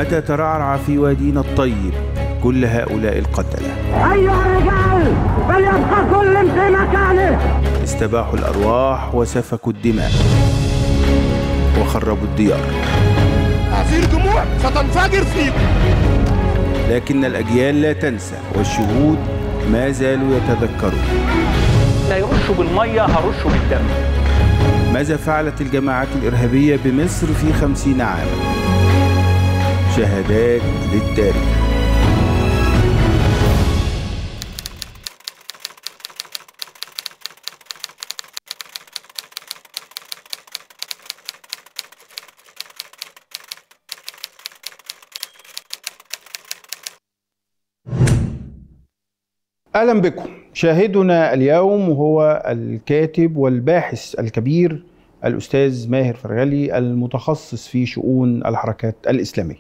متى ترعرع في وادينا الطيب كل هؤلاء القتلة أيها الرجال فليبقى كل في مكانه استباحوا الأرواح وسفكوا الدماء وخربوا الديار هذه الجموع ستنفجر فيكم لكن الأجيال لا تنسى والشهود ما زالوا يتذكرون لا يرشوا بالمية هرشوا بالدم ماذا فعلت الجماعات الإرهابية بمصر في خمسين عاما شهادات للتاريخ اهلا بكم شاهدنا اليوم هو الكاتب والباحث الكبير الاستاذ ماهر فرغلي المتخصص في شؤون الحركات الاسلاميه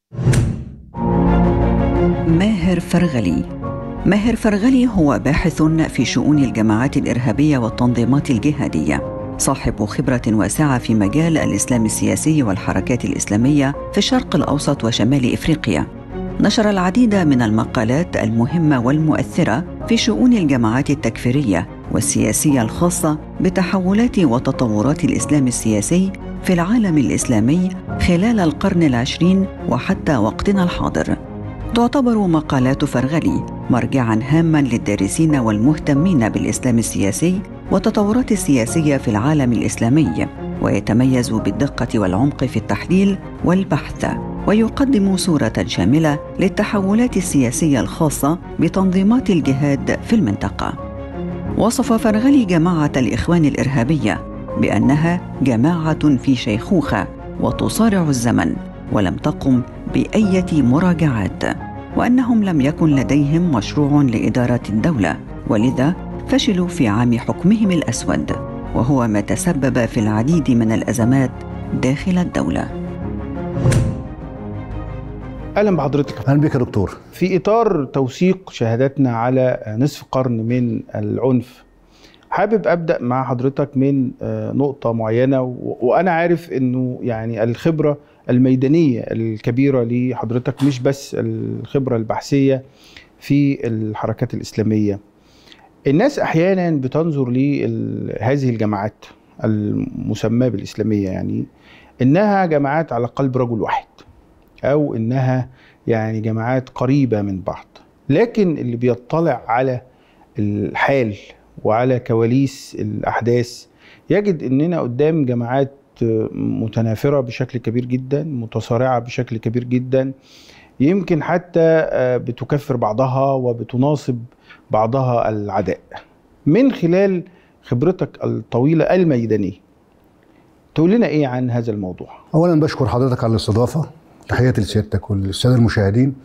ماهر فرغلي ماهر فرغلي هو باحث في شؤون الجماعات الارهابيه والتنظيمات الجهاديه صاحب خبره واسعه في مجال الاسلام السياسي والحركات الاسلاميه في الشرق الاوسط وشمال افريقيا نشر العديد من المقالات المهمه والمؤثره في شؤون الجماعات التكفيريه والسياسيه الخاصه بتحولات وتطورات الاسلام السياسي في العالم الاسلامي خلال القرن العشرين وحتى وقتنا الحاضر تعتبر مقالات فرغلي مرجعا هاما للدارسين والمهتمين بالاسلام السياسي والتطورات السياسيه في العالم الاسلامي ويتميز بالدقه والعمق في التحليل والبحث ويقدم صوره شامله للتحولات السياسيه الخاصه بتنظيمات الجهاد في المنطقه وصف فرغلي جماعه الاخوان الارهابيه بانها جماعه في شيخوخه وتصارع الزمن ولم تقم بايه مراجعات وانهم لم يكن لديهم مشروع لاداره الدوله ولذا فشلوا في عام حكمهم الاسود وهو ما تسبب في العديد من الازمات داخل الدوله اهلا بحضرتك اهلا بك يا دكتور في اطار توثيق شهاداتنا على نصف قرن من العنف حابب ابدا مع حضرتك من نقطه معينه وانا عارف انه يعني الخبره الميدانيه الكبيره لحضرتك مش بس الخبره البحثيه في الحركات الاسلاميه الناس احيانا بتنظر لهذه الجماعات المسماه بالاسلاميه يعني انها جماعات على قلب رجل واحد او انها يعني جماعات قريبه من بعض لكن اللي بيطلع على الحال وعلى كواليس الاحداث يجد اننا قدام جماعات متنافره بشكل كبير جدا متصارعه بشكل كبير جدا يمكن حتى بتكفر بعضها وبتناصب بعضها العداء من خلال خبرتك الطويله الميدانيه تقول لنا ايه عن هذا الموضوع اولا بشكر حضرتك على الاستضافه تحياتي لسيادتك وللساده المشاهدين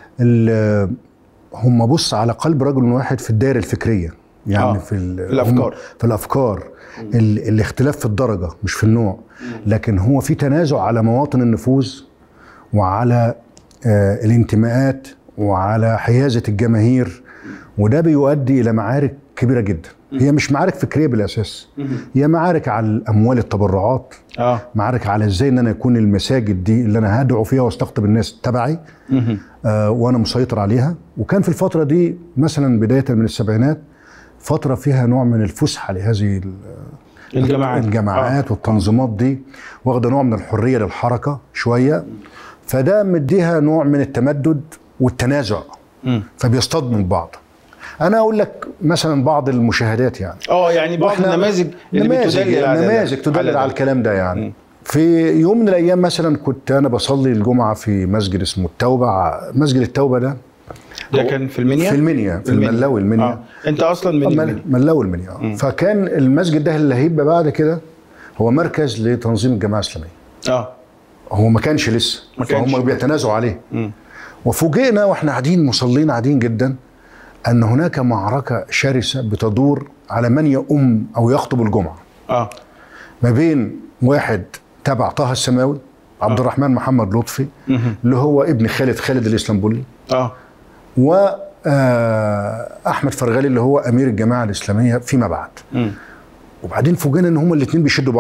هم بص على قلب رجل واحد في الدائره الفكريه يعني آه. في, في الافكار في الافكار ال الاختلاف في الدرجه مش في النوع لكن هو في تنازع على مواطن النفوذ وعلى آه الانتماءات وعلى حيازه الجماهير وده بيؤدي الى معارك كبيره جدا هي مش معارك فكريه بالاساس هي معارك على الاموال التبرعات اه معارك على ازاي ان انا يكون المساجد دي اللي انا هدعو فيها واستقطب الناس تبعي آه وانا مسيطر عليها وكان في الفتره دي مثلا بدايه من السبعينات فتره فيها نوع من الفسحه لهذه الجماعات الجماعات آه. والتنظيمات دي واخده نوع من الحريه للحركه شويه فده مديها نوع من التمدد والتنازع فبيصطدموا ببعض انا اقول لك مثلا بعض المشاهدات يعني اه يعني بعض النماذج اللي نماذج بتدلل على نماذج تدلل على الكلام ده يعني م. في يوم من الايام مثلا كنت انا بصلي الجمعه في مسجد اسمه التوبه مسجد التوبه ده ده كان في المنيا في المنيا في الملاوي المنيا آه. انت اصلا من المنيا ملاوي المنيا آه. فكان المسجد ده اللي هيبقى بعد كده هو مركز لتنظيم الجماعه الاسلاميه اه هو ما كانش لسه ما كانش. فهم بيتنازعوا عليه م. وفوجئنا واحنا قاعدين مصلين قاعدين جدا ان هناك معركه شرسه بتدور على من يؤم او يخطب الجمعه اه ما بين واحد تبع طه السماوي عبد الرحمن محمد لطفي مهم. اللي هو ابن خالد خالد الاسلامبولي اه و آه، احمد فرغلي اللي هو امير الجماعه الاسلاميه فيما بعد مم. وبعدين فوجئنا ان هما الاثنين بيشدوا بعض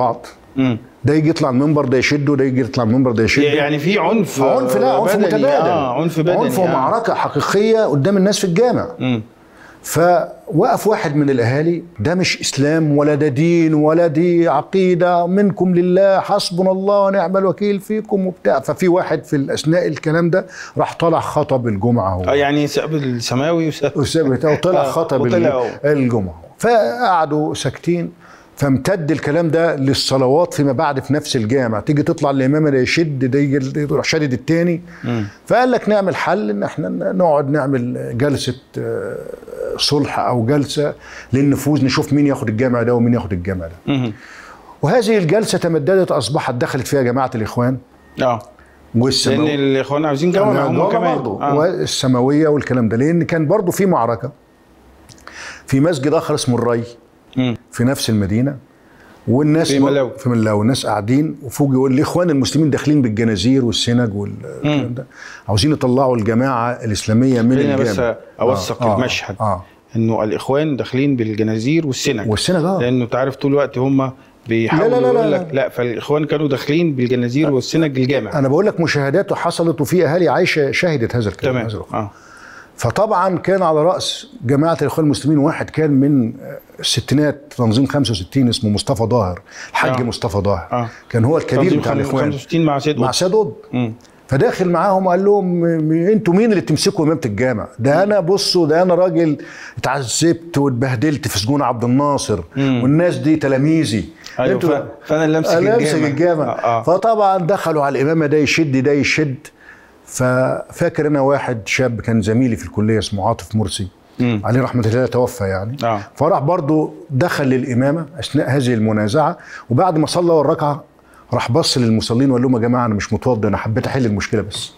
مم. ده يجي يطلع المنبر ده يشده ده يجي يطلع المنبر ده يشده يعني في عنف عنف لا عنف بدني. متبادل اه عنف بدني عنف آه. ومعركه حقيقيه قدام الناس في الجامع مم. فوقف واحد من الاهالي ده مش اسلام ولا ده دين ولا دي عقيده منكم لله حسبنا الله ونعم الوكيل فيكم وبتاع ففي واحد في اثناء الكلام ده راح طلع خطب الجمعه هو اه يعني ساب السماوي وساب والسبب بتاعه طلع آه، خطب وطلع ال- هو. الجمعه فقعدوا ساكتين فامتد الكلام ده للصلوات فيما بعد في نفس الجامع تيجي تطلع الامام ده يشد ده يجي يروح شادد التاني فقال لك نعمل حل ان احنا نقعد نعمل جلسه آه، صلح او جلسه للنفوذ نشوف مين ياخد الجامع ده ومين ياخد الجامع ده مم. وهذه الجلسه تمددت اصبحت دخلت فيها جماعه الاخوان اه لان والسماويه الاخوان عاوزين جامعه هم كمان برضه آه. والسماويه والكلام ده لان كان برضه في معركه في مسجد اخر اسمه الري مم. في نفس المدينه والناس في ملاوي. في ملاوي الناس قاعدين وفوق يقول الاخوان المسلمين داخلين بالجنازير والسنج والكلام ده عاوزين يطلعوا الجماعه الاسلاميه من خلينا بس الجامع اوثق آه، آه، المشهد اه انه الاخوان داخلين بالجنازير والسنج والسنج اه لانه تعرف طول الوقت هم بيحاولوا لا، لا، لا، يقول لا. لك لا فالاخوان كانوا داخلين بالجنازير والسنج الجامع انا بقول لك مشاهدات وحصلت وفي اهالي عايشه شهدت هذا الكلام تمام هذا الأخ. اه فطبعا كان على راس جماعه الاخوان المسلمين واحد كان من الستينات تنظيم 65 اسمه مصطفى ظاهر الحاج آه. مصطفى ظاهر آه. كان هو الكبير تنظيم بتاع خم- الاخوان 65 مع سيد مع قطب. سيد قطب مم. فداخل معاهم قال لهم م- انتوا مين اللي تمسكوا امامه الجامع؟ ده انا بصوا ده انا راجل اتعذبت واتبهدلت في سجون عبد الناصر والناس دي تلاميذي أيوة، انتوا- ف- فأنا اللي أمسك أنا أمسك الجامع. الجامع آه، آه. فطبعا دخلوا على الامامه ده يشد ده يشد ففاكر انا واحد شاب كان زميلي في الكليه اسمه عاطف مرسي مم. عليه رحمه الله توفى يعني آه. فراح برضه دخل للامامه اثناء هذه المنازعه وبعد ما صلى الركعه راح بص للمصلين وقال لهم يا جماعه انا مش متوضي انا حبيت احل المشكله بس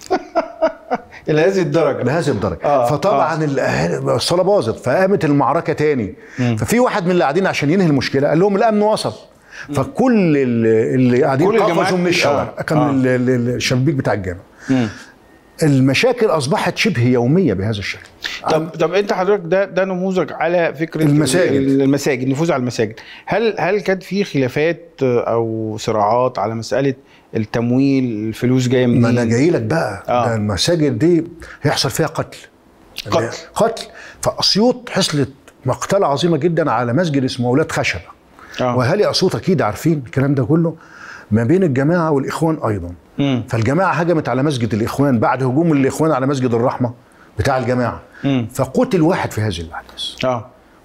الى هذه الدرجه لهذه الدرجه آه، فطبعا الأهالي- الصلاه باظت فقامت المعركه تاني ففي واحد من اللي قاعدين عشان ينهي المشكله قال لهم الامن وصل فكل اللي, اللي قاعدين كل الجماعات- قفزوا من الشوارع آه، كان آه. ال- ال- الشبابيك بتاع الجامع مم. المشاكل اصبحت شبه يوميه بهذا الشكل طب طب انت حضرتك ده ده نموذج على فكره المساجد. ال- المساجد النفوذ على المساجد هل هل كان في خلافات او صراعات على مساله التمويل الفلوس جايه منين ما انا جاي لك بقى آه. ده المساجد دي هيحصل فيها قتل قتل. قتل فاسيوط حصلت مقتله عظيمه جدا على مسجد اسمه اولاد خشبه آه. واهالي اسيوط اكيد عارفين الكلام ده كله ما بين الجماعه والاخوان ايضا مم. فالجماعه هجمت على مسجد الاخوان بعد هجوم الاخوان على مسجد الرحمه بتاع الجماعه مم. فقتل واحد في هذه الاحداث اه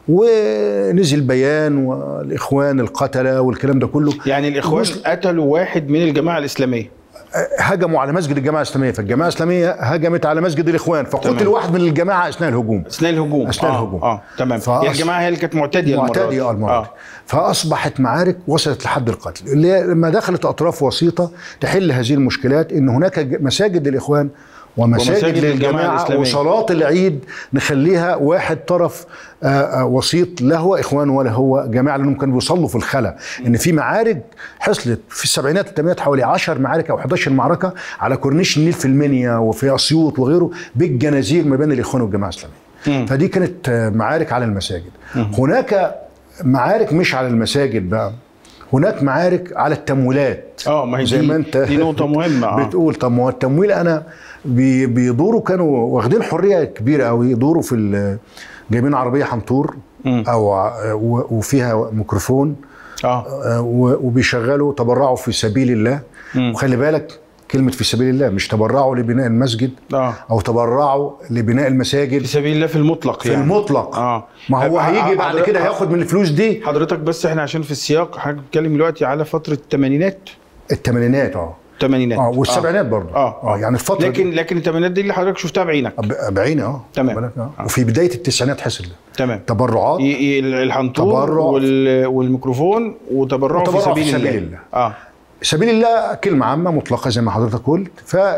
ونزل بيان والاخوان القتله والكلام ده كله يعني الاخوان وصل- قتلوا واحد من الجماعه الاسلاميه هجموا على مسجد الجماعه الاسلاميه فالجماعه الاسلاميه هجمت على مسجد الاخوان فقتل تمام. واحد من الجماعه اثناء الهجوم اثناء الهجوم أثناء آه. الهجوم. اه تمام فأص- هي الجماعه هي اللي كانت معتديه المرة دي. معتدية المرة آه. دي. فاصبحت معارك وصلت لحد القتل اللي هي لما دخلت اطراف وسيطه تحل هذه المشكلات ان هناك ج- مساجد للاخوان ومساجد, ومساجد للجماعة للجماعه الإسلامية. وصلاه العيد نخليها واحد طرف آه، آه، وسيط لا هو اخوان ولا هو جماعه لانهم كانوا بيصلوا في الخلا ان في معارك حصلت في السبعينات والثمانينات حوالي 10 معارك او 11 معركه على كورنيش النيل في المنيا وفي اسيوط وغيره بالجنازير ما بين الاخوان والجماعه الاسلاميه فدي كانت آه، معارك على المساجد هناك معارك مش على المساجد بقى هناك معارك على التمويلات اه ما هي زي دي ما انت دي نقطه مهمه اه بتقول طب ما هو التمويل انا بي- بيدوروا كانوا واخدين حريه كبيره قوي يدوروا في ال- جايبين عربيه حنطور مم. او ع- و- وفيها ميكروفون اه آه، و- وبيشغلوا تبرعوا في سبيل الله مم. وخلي بالك كلمه في سبيل الله مش تبرعوا لبناء المسجد اه او تبرعوا لبناء المساجد في سبيل الله في المطلق في يعني المطلق اه ما هو آه، هيجي آه، بعد حضرتك- كده هياخد من الفلوس دي حضرتك بس احنا عشان في السياق حضرتك بتتكلم دلوقتي على فتره الثمانينات الثمانينات اه الثمانينات اه والسبعينات برضه اه اه يعني الفتره لكن دي لكن الثمانينات دي اللي حضرتك شفتها بعينك ب- بعيني اه تمام. بالك، آه. وفي بدايه التسعينات حصل ده تمام تبرعات ي- ي- الحنطور تبرع. وال- والميكروفون وتبرعوا في وتبرع سبيل, في سبيل الله. الله. اه سبيل الله كلمة عامة مطلقة زي ما حضرتك قلت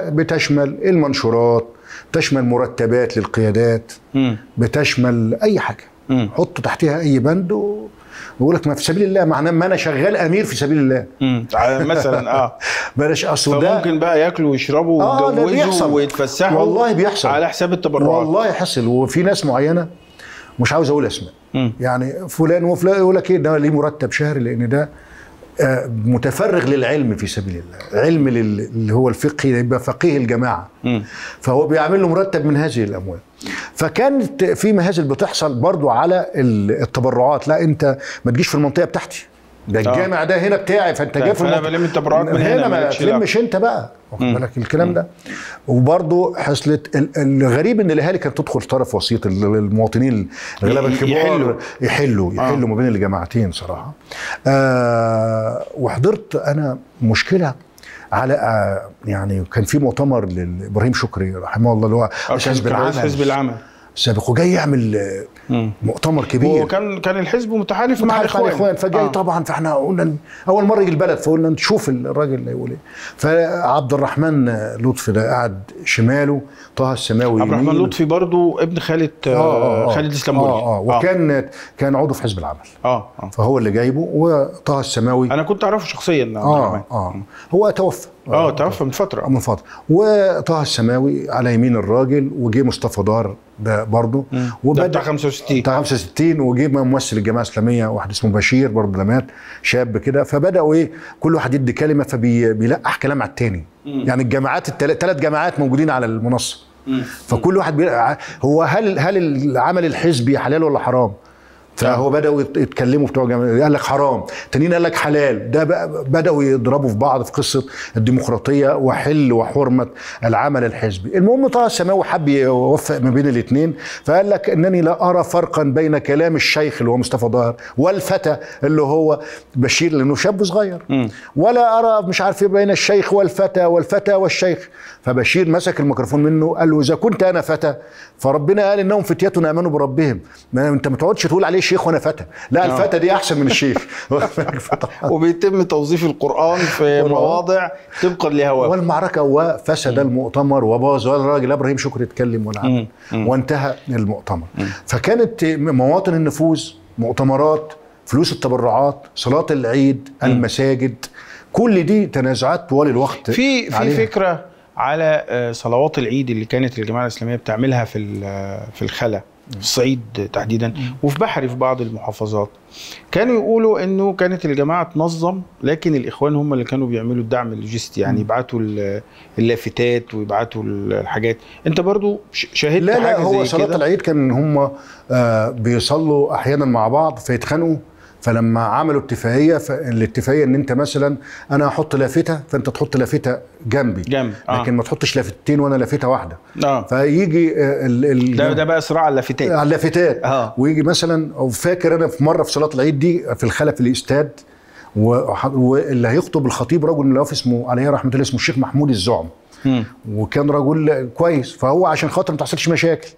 فبتشمل المنشورات بتشمل مرتبات للقيادات مم. بتشمل أي حاجة مم. حط تحتها أي بند و- ويقول لك ما في سبيل الله معناه ما أنا شغال أمير في سبيل الله مم. مثلا اه بلاش أصل ده فممكن بقى ياكلوا ويشربوا آه، ده ويتجوزوا بيحصل. ويتفسحوا والله بيحصل. على حساب التبرعات والله حصل وفي ناس معينة مش عاوز أقول أسماء مم. يعني فلان وفلان يقول لك إيه ده ليه مرتب شهري لأن ده آه، متفرغ للعلم في سبيل الله علم لل- اللي هو الفقه يبقى فقيه الجماعه فهو بيعمل له مرتب من هذه الاموال فكانت في مهازل بتحصل برضو على ال- التبرعات لا انت ما تجيش في المنطقه بتاعتي ده الجامع ده هنا بتاعي فانت لا، جاي في فأنا المنطقة- بلم التبرعات من هنا، هنا ما مالكش دعوة. تلمش انت بقى واخد بالك الكلام ده وبرضه حصلت ال- الغريب ان الاهالي كانت تدخل طرف وسيط ال- المواطنين الغلابه ي- الكبار يحلوا. يحلوا يحلوا ما بين الجماعتين صراحه آه وحضرت انا مشكله على آه يعني كان في مؤتمر لابراهيم شكري رحمه الله اللي هو رئيس حزب كان رئيس العمل حزب العمل السابق وجاي يعمل آه، مؤتمر كبير وكان كان الحزب متحالف مع مع الاخوان الاخوان فجاي آه. طبعا فاحنا قلنا اول مره يجي البلد فقلنا نشوف الراجل اللي هيقول ايه فعبد الرحمن لطفي ده قعد شماله طه السماوي عبد الرحمن يمين. لطفي برضو ابن خالد آه خالد اسلامبولي اه اه وكان كان عضو في حزب العمل اه اه فهو اللي جايبه وطه السماوي انا كنت اعرفه شخصيا عبد اه الرحمن اه هو توفى اه توفى من فتره من فتره وطه السماوي على يمين الراجل وجه مصطفى دار ده برضه ده بتاع 65 بتاع 65 وجه ممثل الجماعه الاسلاميه واحد اسمه بشير برضه لمات شاب كده فبداوا ايه كل واحد يدي كلمه فبيلقح كلام على التاني يعني الجماعات الثلاث جماعات موجودين على المنصه فكل واحد بي... هو هل هل العمل الحزبي حلال ولا حرام؟ فهو بداوا يت- يتكلموا بتوع جماعة قال لك حرام تانيين قال لك حلال ده بقى بداوا يضربوا في بعض في قصه الديمقراطيه وحل وحرمه العمل الحزبي المهم طه السماوي حب يوفق ما بين الاثنين فقال لك انني لا ارى فرقا بين كلام الشيخ اللي هو مصطفى ظاهر والفتى اللي هو بشير لانه شاب صغير ولا ارى مش عارف ايه بين الشيخ والفتى والفتى والشيخ فبشير مسك الميكروفون منه قال له اذا كنت انا فتى فربنا قال انهم فتية امنوا بربهم ما انت ما تقعدش تقول عليه شيخ وانا فتى لا الفتى دي احسن من الشيخ وبيتم توظيف القران في مواضع طبقا لهواه والمعركه وفسد المؤتمر وباظ ولا الراجل ابراهيم شكري اتكلم ولا عمل وانتهى المؤتمر فكانت مواطن النفوذ مؤتمرات فلوس التبرعات صلاه العيد المساجد كل دي تنازعات طوال الوقت في في عليها. فكره على آه، صلوات العيد اللي كانت الجماعه الاسلاميه بتعملها في ال- في الخلا في الصعيد تحديدا وفي بحري في بعض المحافظات كانوا يقولوا انه كانت الجماعه تنظم لكن الاخوان هم اللي كانوا بيعملوا الدعم اللوجستي يعني يبعتوا ال- اللافتات ويبعتوا الحاجات انت برضو ش- شاهدت لا لا حاجه هو زي صلاة كده العيد كان هم آه بيصلوا احيانا مع بعض فيتخانقوا فلما عملوا اتفاقيه فالاتفاقيه ان انت مثلا انا احط لافته فانت تحط لافته جنبي جنب، آه. لكن ما تحطش لافتين وانا لافته واحده اه فيجي آه، ال ال ده ده بقى صراع اللافتات على اللافتات آه. ويجي مثلا أو فاكر انا في مره في صلاه العيد دي في الخلا في الاستاد وح- واللي هيخطب الخطيب رجل من الوقف اسمه عليه رحمه الله اسمه الشيخ محمود الزعم مم. وكان رجل كويس فهو عشان خاطر ما تحصلش مشاكل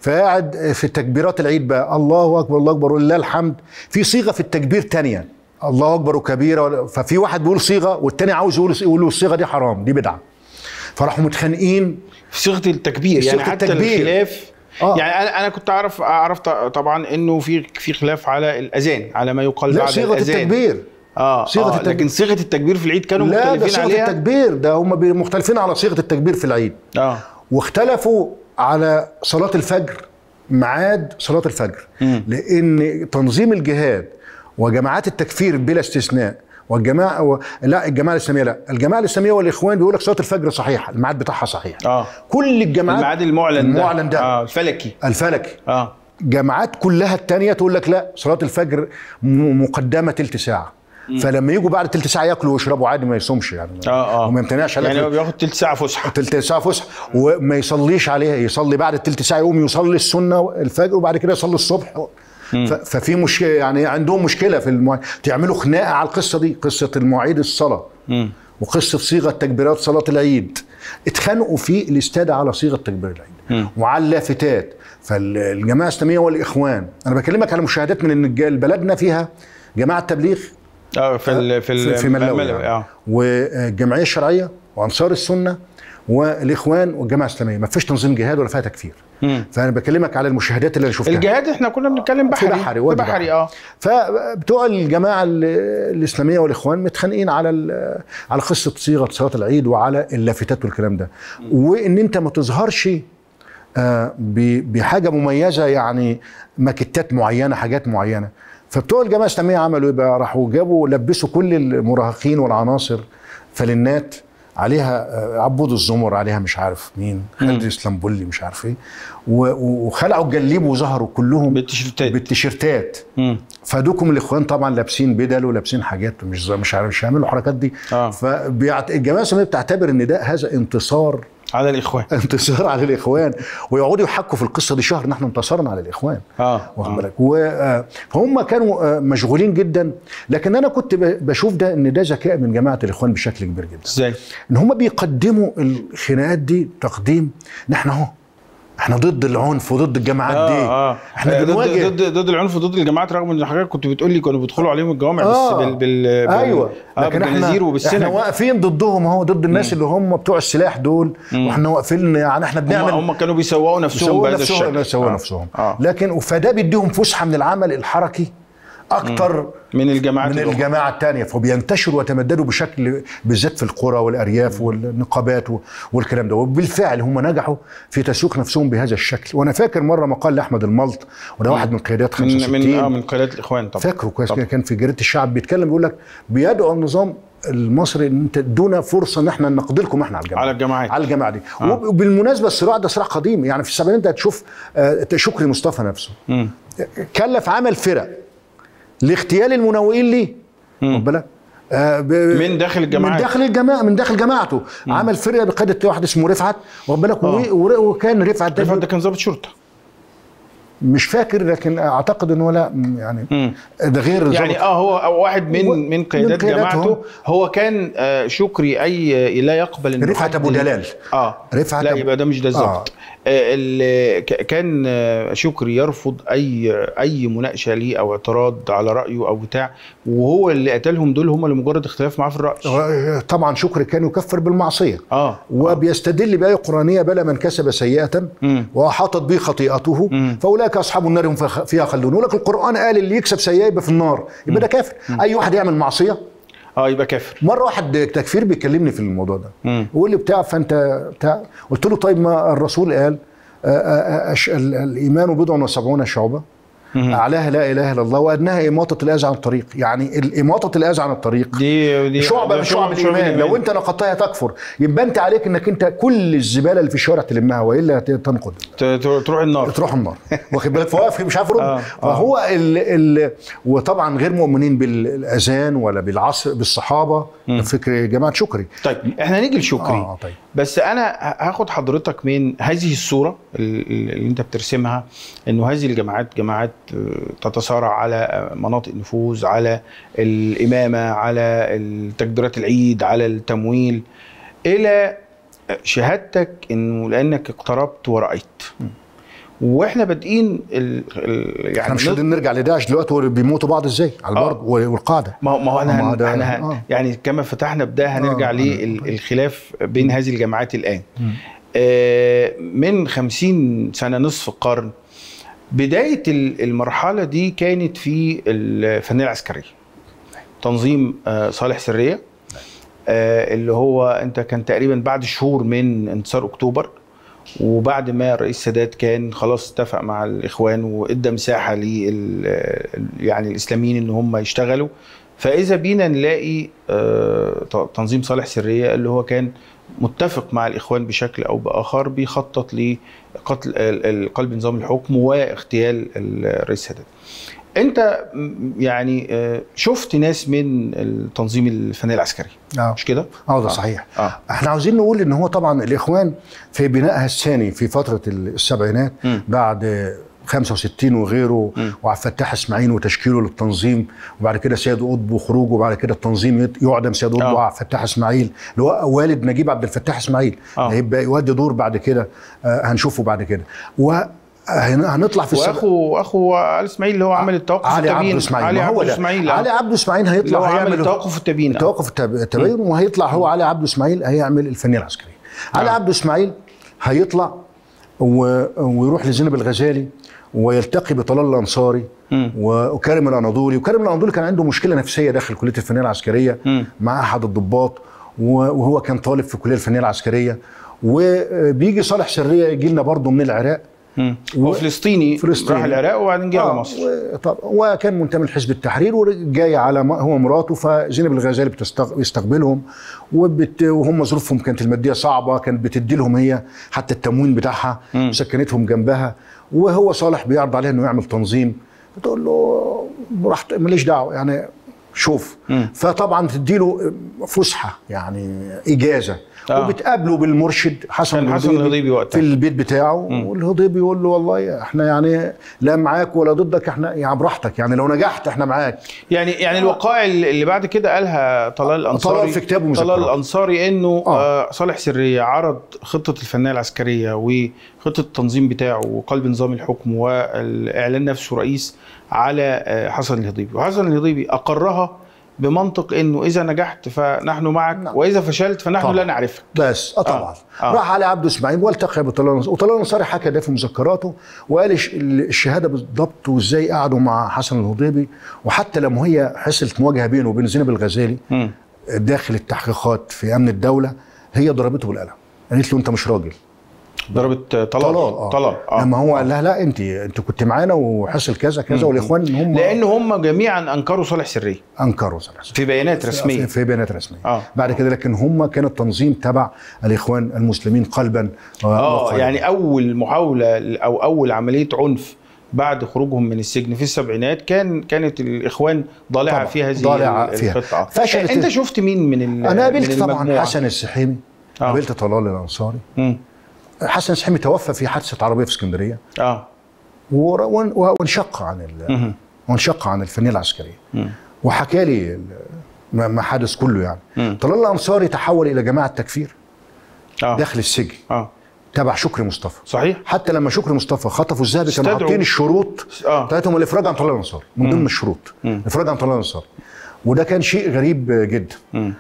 فقاعد في التكبيرات العيد بقى الله اكبر الله اكبر ولله الحمد في صيغه في التكبير تانية الله اكبر وكبيره ففي واحد بيقول صيغه والتاني عاوز يقول يقول له الصيغه دي حرام دي بدعه فراحوا متخانقين في صيغه التكبير يعني صيغة حتى التكبير. الخلاف آه. يعني انا انا كنت اعرف اعرف ط- طبعا انه في في خلاف على الاذان على ما يقال لا بعد صيغه الاذان التكبير اه صيغة صيغه التكبير. لكن صيغه التكبير في العيد كانوا لا ده مختلفين صيغه عليها التكبير ده هم بي- مختلفين على صيغه التكبير في العيد اه واختلفوا على صلاة الفجر ميعاد صلاة الفجر لأن تنظيم الجهاد وجماعات التكفير بلا استثناء والجماعة و... لا الجماعة الإسلامية لا الجماعة الإسلامية والإخوان بيقول لك صلاة الفجر صحيحة الميعاد بتاعها صحيح اه كل الجماعات الميعاد المعلن ده المعلن ده اه الفلكي الفلكي اه جماعات كلها التانية تقول لك لا صلاة الفجر م- مقدمة تلت ساعة فلما يجوا بعد تلت ساعة ياكلوا ويشربوا عادي ما يصومش يعني اه اه وما يمتنعش على يعني الأكل. هو بياخد تلت ساعه فسحه تلت ساعة فسحة وما يصليش عليها يصلي بعد التلت ساعة يقوم يصلي السنة الفجر وبعد كده يصلي الصبح ف- ففي مشكلة يعني عندهم مشكلة في المواعيد تعملوا خناقة على القصة دي قصة المواعيد الصلاة وقصة صيغة تكبيرات صلاة العيد اتخانقوا في الاستاد على صيغة تكبير العيد وعلى اللافتات فالجماعة الإسلامية والإخوان أنا بكلمك على مشاهدات من إن الج- بلدنا فيها جماعة تبليغ اه في ال في في, ال في ملاوي يعني. اه والجمعيه الشرعيه وانصار السنه والاخوان والجماعه الاسلاميه ما فيش تنظيم جهاد ولا فيها تكفير فانا بكلمك على المشاهدات اللي انا شفتها الجهاد احنا كنا بنتكلم في بحري بحري في وادي بحري اه فبتوع الجماعه ال- الاسلاميه والاخوان متخانقين على ال- على قصه صيغه صلاه العيد وعلى اللافتات والكلام ده وان انت ما تظهرش آه، ب- بحاجه مميزه يعني ماكيتات معينه حاجات معينه فبتوع الجماعه الاسلاميه عملوا ايه بقى راحوا جابوا لبسوا كل المراهقين والعناصر فلنات عليها آه، عبود الزمر عليها مش عارف مين خالد اسلامبولي مش عارف ايه و- و- وخلعوا الجليب وظهروا كلهم بالتيشيرتات. بالتيشيرتات مم. فدوكم الاخوان طبعا لابسين بدل ولابسين حاجات مش زي- مش عارف مش هيعملوا الحركات دي آه. فالجماعه الاسلاميه بتعتبر ان ده هذا انتصار على الاخوان انتصار على الاخوان ويقعدوا يحكوا في القصه دي شهر نحن انتصرنا على الاخوان اه واخد آه. بالك و- آه، فهم كانوا آه، مشغولين جدا لكن انا كنت ب- بشوف ده ان ده ذكاء من جماعه الاخوان بشكل كبير جدا ازاي ان هم بيقدموا الخناقات دي تقديم نحن اهو احنا ضد العنف وضد الجماعات دي اه اه احنا آه، بنواجه ضد ضد ضد العنف وضد الجماعات رغم ان حضرتك كنت بتقول لي كانوا بيدخلوا عليهم الجوامع آه. بس بال بال بال- ايوه آه لكن احنا بالجنازير احنا وبالسنج واقفين ضدهم اهو ضد الناس اللي هم بتوع السلاح دول واحنا واقفين يعني احنا هم, بنعمل هم كانوا بيسوقوا نفسهم يسووا بهذا نفسهم الشكل يسووا آه. نفسهم آه. لكن فده بيديهم فسحه من العمل الحركي اكتر من الجماعات من الأخرى. الجماعه الثانيه فبينتشروا ويتمددوا بشكل بالذات في القرى والارياف والنقابات و- والكلام ده وبالفعل هم نجحوا في تسويق نفسهم بهذا الشكل وانا فاكر مره مقال لاحمد الملط وده واحد من قيادات من 65 من اه من قيادات الاخوان طبعا فاكره كويس طبعا. كان في جريده الشعب بيتكلم بيقول لك بيدعو النظام المصري ان انت ادونا فرصه ان احنا نقضي لكم احنا على الجماعه على الجماعات. على الجماعه دي آه. وبالمناسبه الصراع ده صراع قديم يعني في السبعينات انت هتشوف آه، شكري مصطفى نفسه مم. كلف عمل فرق لاغتيال المنوئين ليه واخد بالك آه، ب- من داخل الجماعات. من داخل الجماعه من داخل جماعته عمل فرقه بقياده واحد اسمه رفعت واخد بالك آه. و- و- وكان رفعت ده رفعت ده كان ضابط شرطه مش فاكر لكن اعتقد انه لا يعني مم. ده غير يعني ضابط. اه هو واحد من و- من قيادات من قياداتهم. جماعته هو كان آه شكري اي لا يقبل ان رفعت حد- أبو دلال. اه رفعت لا أبو- يبقى ده مش ده آه. الظبط آه. ال- ك- كان آه، شكري يرفض اي اي مناقشه ليه او اعتراض على رايه او بتاع وهو اللي قتلهم دول هم لمجرد اختلاف معاه في الراي طبعا شكري كان يكفر بالمعصيه اه وبيستدل بآية قرآنية بلى من كسب سيئة مم. وأحاطت به خطيئته مم. فأولئك أصحاب النار هم فيها- فيها خلدون يقول لك القرآن قال اللي يكسب سيئة يبقى في النار يبقى ده كافر أي واحد يعمل معصية اه يبقى كافر مرة واحد تكفير بيكلمني في الموضوع ده مم. يقول لي بتاع فأنت بتاع قلت له طيب ما الرسول قال آه، آه، آه، أش- ال- الإيمان بضع وسبعون شعبة أعلاها لا إله إلا الله وأدناها إماطة الأذى عن الطريق يعني الإماطة الأذى عن الطريق دي دي شعبه من شعب الايمان لو انت نقضتها تكفر يبقى انت عليك انك انت كل الزباله اللي في الشوارع تلمها والا هت- تنقض ت- ت- تروح النار تروح النار واخد بالك فواقف مش عارف يرد آه، آه. فهو ال ال وطبعا غير مؤمنين بالاذان ولا بالعصر بالصحابه فكر جماعه شكري طيب احنا هنيجي لشكري آه، طيب. بس انا ه- هاخد حضرتك من هذه الصوره ال- ال- اللي انت بترسمها انه هذه الجماعات جماعات آه، تتصارع على آه، مناطق نفوذ على الامامه على تكبيرات العيد على التمويل الى شهادتك انه لانك اقتربت ورايت واحنا بادئين ال- ال- يعني احنا مش نط- قادرين نرجع لداعش دلوقتي وبيموتوا بعض ازاي على آه. البرد والقاعده ما هو ما هو ما احنا هو هن ده- احنا هن- آه. يعني كما فتحنا بده هنرجع آه. للخلاف بين هذه الجماعات الان آه، من خمسين سنة نصف قرن بداية ال- المرحلة دي كانت في الفنية العسكرية تنظيم آه، صالح سرية آه، اللي هو انت كان تقريبا بعد شهور من انتصار اكتوبر وبعد ما الرئيس السادات كان خلاص اتفق مع الاخوان وادى مساحه لل يعني الاسلاميين ان هم يشتغلوا فاذا بينا نلاقي آه، ت- تنظيم صالح سريه اللي هو كان متفق مع الاخوان بشكل او باخر بيخطط لقتل ال- ال- قلب نظام الحكم واغتيال الرئيس السادات. انت م- يعني آه، شفت ناس من التنظيم الفنيه العسكري اه مش كده؟ اه ده صحيح اه احنا عاوزين نقول ان هو طبعا الاخوان في بنائها الثاني في فتره السبعينات مم. بعد 65 وغيره مم. وعبد الفتاح اسماعيل وتشكيله للتنظيم وبعد كده سيد قطب وخروجه وبعد كده التنظيم يت- يعدم سيد قطب آه. وعبد الفتاح اسماعيل اللي هو والد نجيب عبد الفتاح اسماعيل آه. هيبقى يودي دور بعد كده آه، هنشوفه بعد كده وهنطلع في السبع واخو اخو علي اسماعيل اللي هو عمل التوقف علي التبيين عبده اسماعيل علي ما هو عبده ده. اسماعيل علي عبده اسماعيل اللي هو هيطلع عمل هيعمل التوقف التبيين التوقف التب- التبين وهيطلع هو علي عبده اسماعيل هيعمل الفنيه العسكريه علي آه. عبده اسماعيل هيطلع و... ويروح لزينب الغزالي ويلتقي بطلال الانصاري مم. وكريم الاناضولي وكريم الاناضولي كان عنده مشكله نفسيه داخل كليه الفنيه العسكريه مم. مع احد الضباط و- وهو كان طالب في الكليه الفنيه العسكريه وبيجي صالح سريه يجي لنا برضه من العراق مم. هو فلسطيني فلسطيني. راح العراق وبعدين جه على آه، مصر و- طب وكان منتمي لحزب التحرير وجاي على م- هو مراته فزينب الغزالي بتستق- بيستقبلهم وبت وهم ظروفهم كانت الماديه صعبه كانت بتدي لهم هي حتى التموين بتاعها وسكنتهم جنبها وهو صالح بيعرض عليها انه يعمل تنظيم بتقول له براحتك ماليش دعوه يعني شوف فطبعا تدي له فسحه يعني اجازه آه. وبتقابله بالمرشد حسن كان حسن الهضيبي وقتها. في البيت بتاعه والهضيبي يقول له والله احنا يعني لا معاك ولا ضدك احنا يعني براحتك يعني لو نجحت احنا معاك يعني يعني الوقائع اللي بعد كده قالها طلال الانصاري طلال في كتابه طلال مذكرات. الانصاري انه آه. آه. صالح سريه عرض خطه الفنيه العسكريه وخطه التنظيم بتاعه وقلب نظام الحكم والاعلان نفسه رئيس على آه، حسن الهضيبي وحسن الهضيبي اقرها بمنطق انه اذا نجحت فنحن معك نعم. واذا فشلت فنحن طبعا. لا نعرفك بس اه طبعا آه. آه. راح علي عبده اسماعيل والتقى بطلال الأنصاري وطلال الانصاري حكى ده في مذكراته وقال الش- الشهاده بالضبط وازاي قعدوا مع حسن الهضيبي وحتى لما هي حصلت مواجهه بينه وبين زينب الغزالي مم. داخل التحقيقات في امن الدوله هي ضربته بالقلم قالت له انت مش راجل ضربت آه، طلال طلال اه, طلال آه. لما هو قال لها لا انت انت كنت معانا وحصل كذا كذا والاخوان هم لان هم جميعا انكروا صالح سريه انكروا صراحه في بيانات رسميه في, في بيانات رسميه آه. بعد كده لكن هم كان التنظيم تبع الاخوان المسلمين قلبا و- اه وقالبا. يعني اول محاوله او اول عمليه عنف بعد خروجهم من السجن في السبعينات كان كانت الاخوان ضالعه طبعا، في هذه ضالعة ال- فيها. القطعه فشلت انت ال- شفت مين من ال انا قابلت من طبعا المجموعة؟ حسن السحيمي آه. قابلت طلال الانصاري مم. حسن السحيمي توفى في حادثه عربيه في اسكندريه اه ور- ون- وانشق عن ال- مهم. وانشق عن الفنيه العسكريه مم. وحكى لي ال- ما ما حدث كله يعني مم. طلال الانصاري تحول الى جماعه تكفير اه داخل السجن اه تبع شكري مصطفى صحيح حتى لما شكري مصطفى خطفوا الذهبي كانوا استدعوا. حاطين الشروط آه. بتاعتهم الافراج عن طلال الانصاري من ضمن الشروط الافراج عن طلال الانصاري وده كان شيء غريب جدا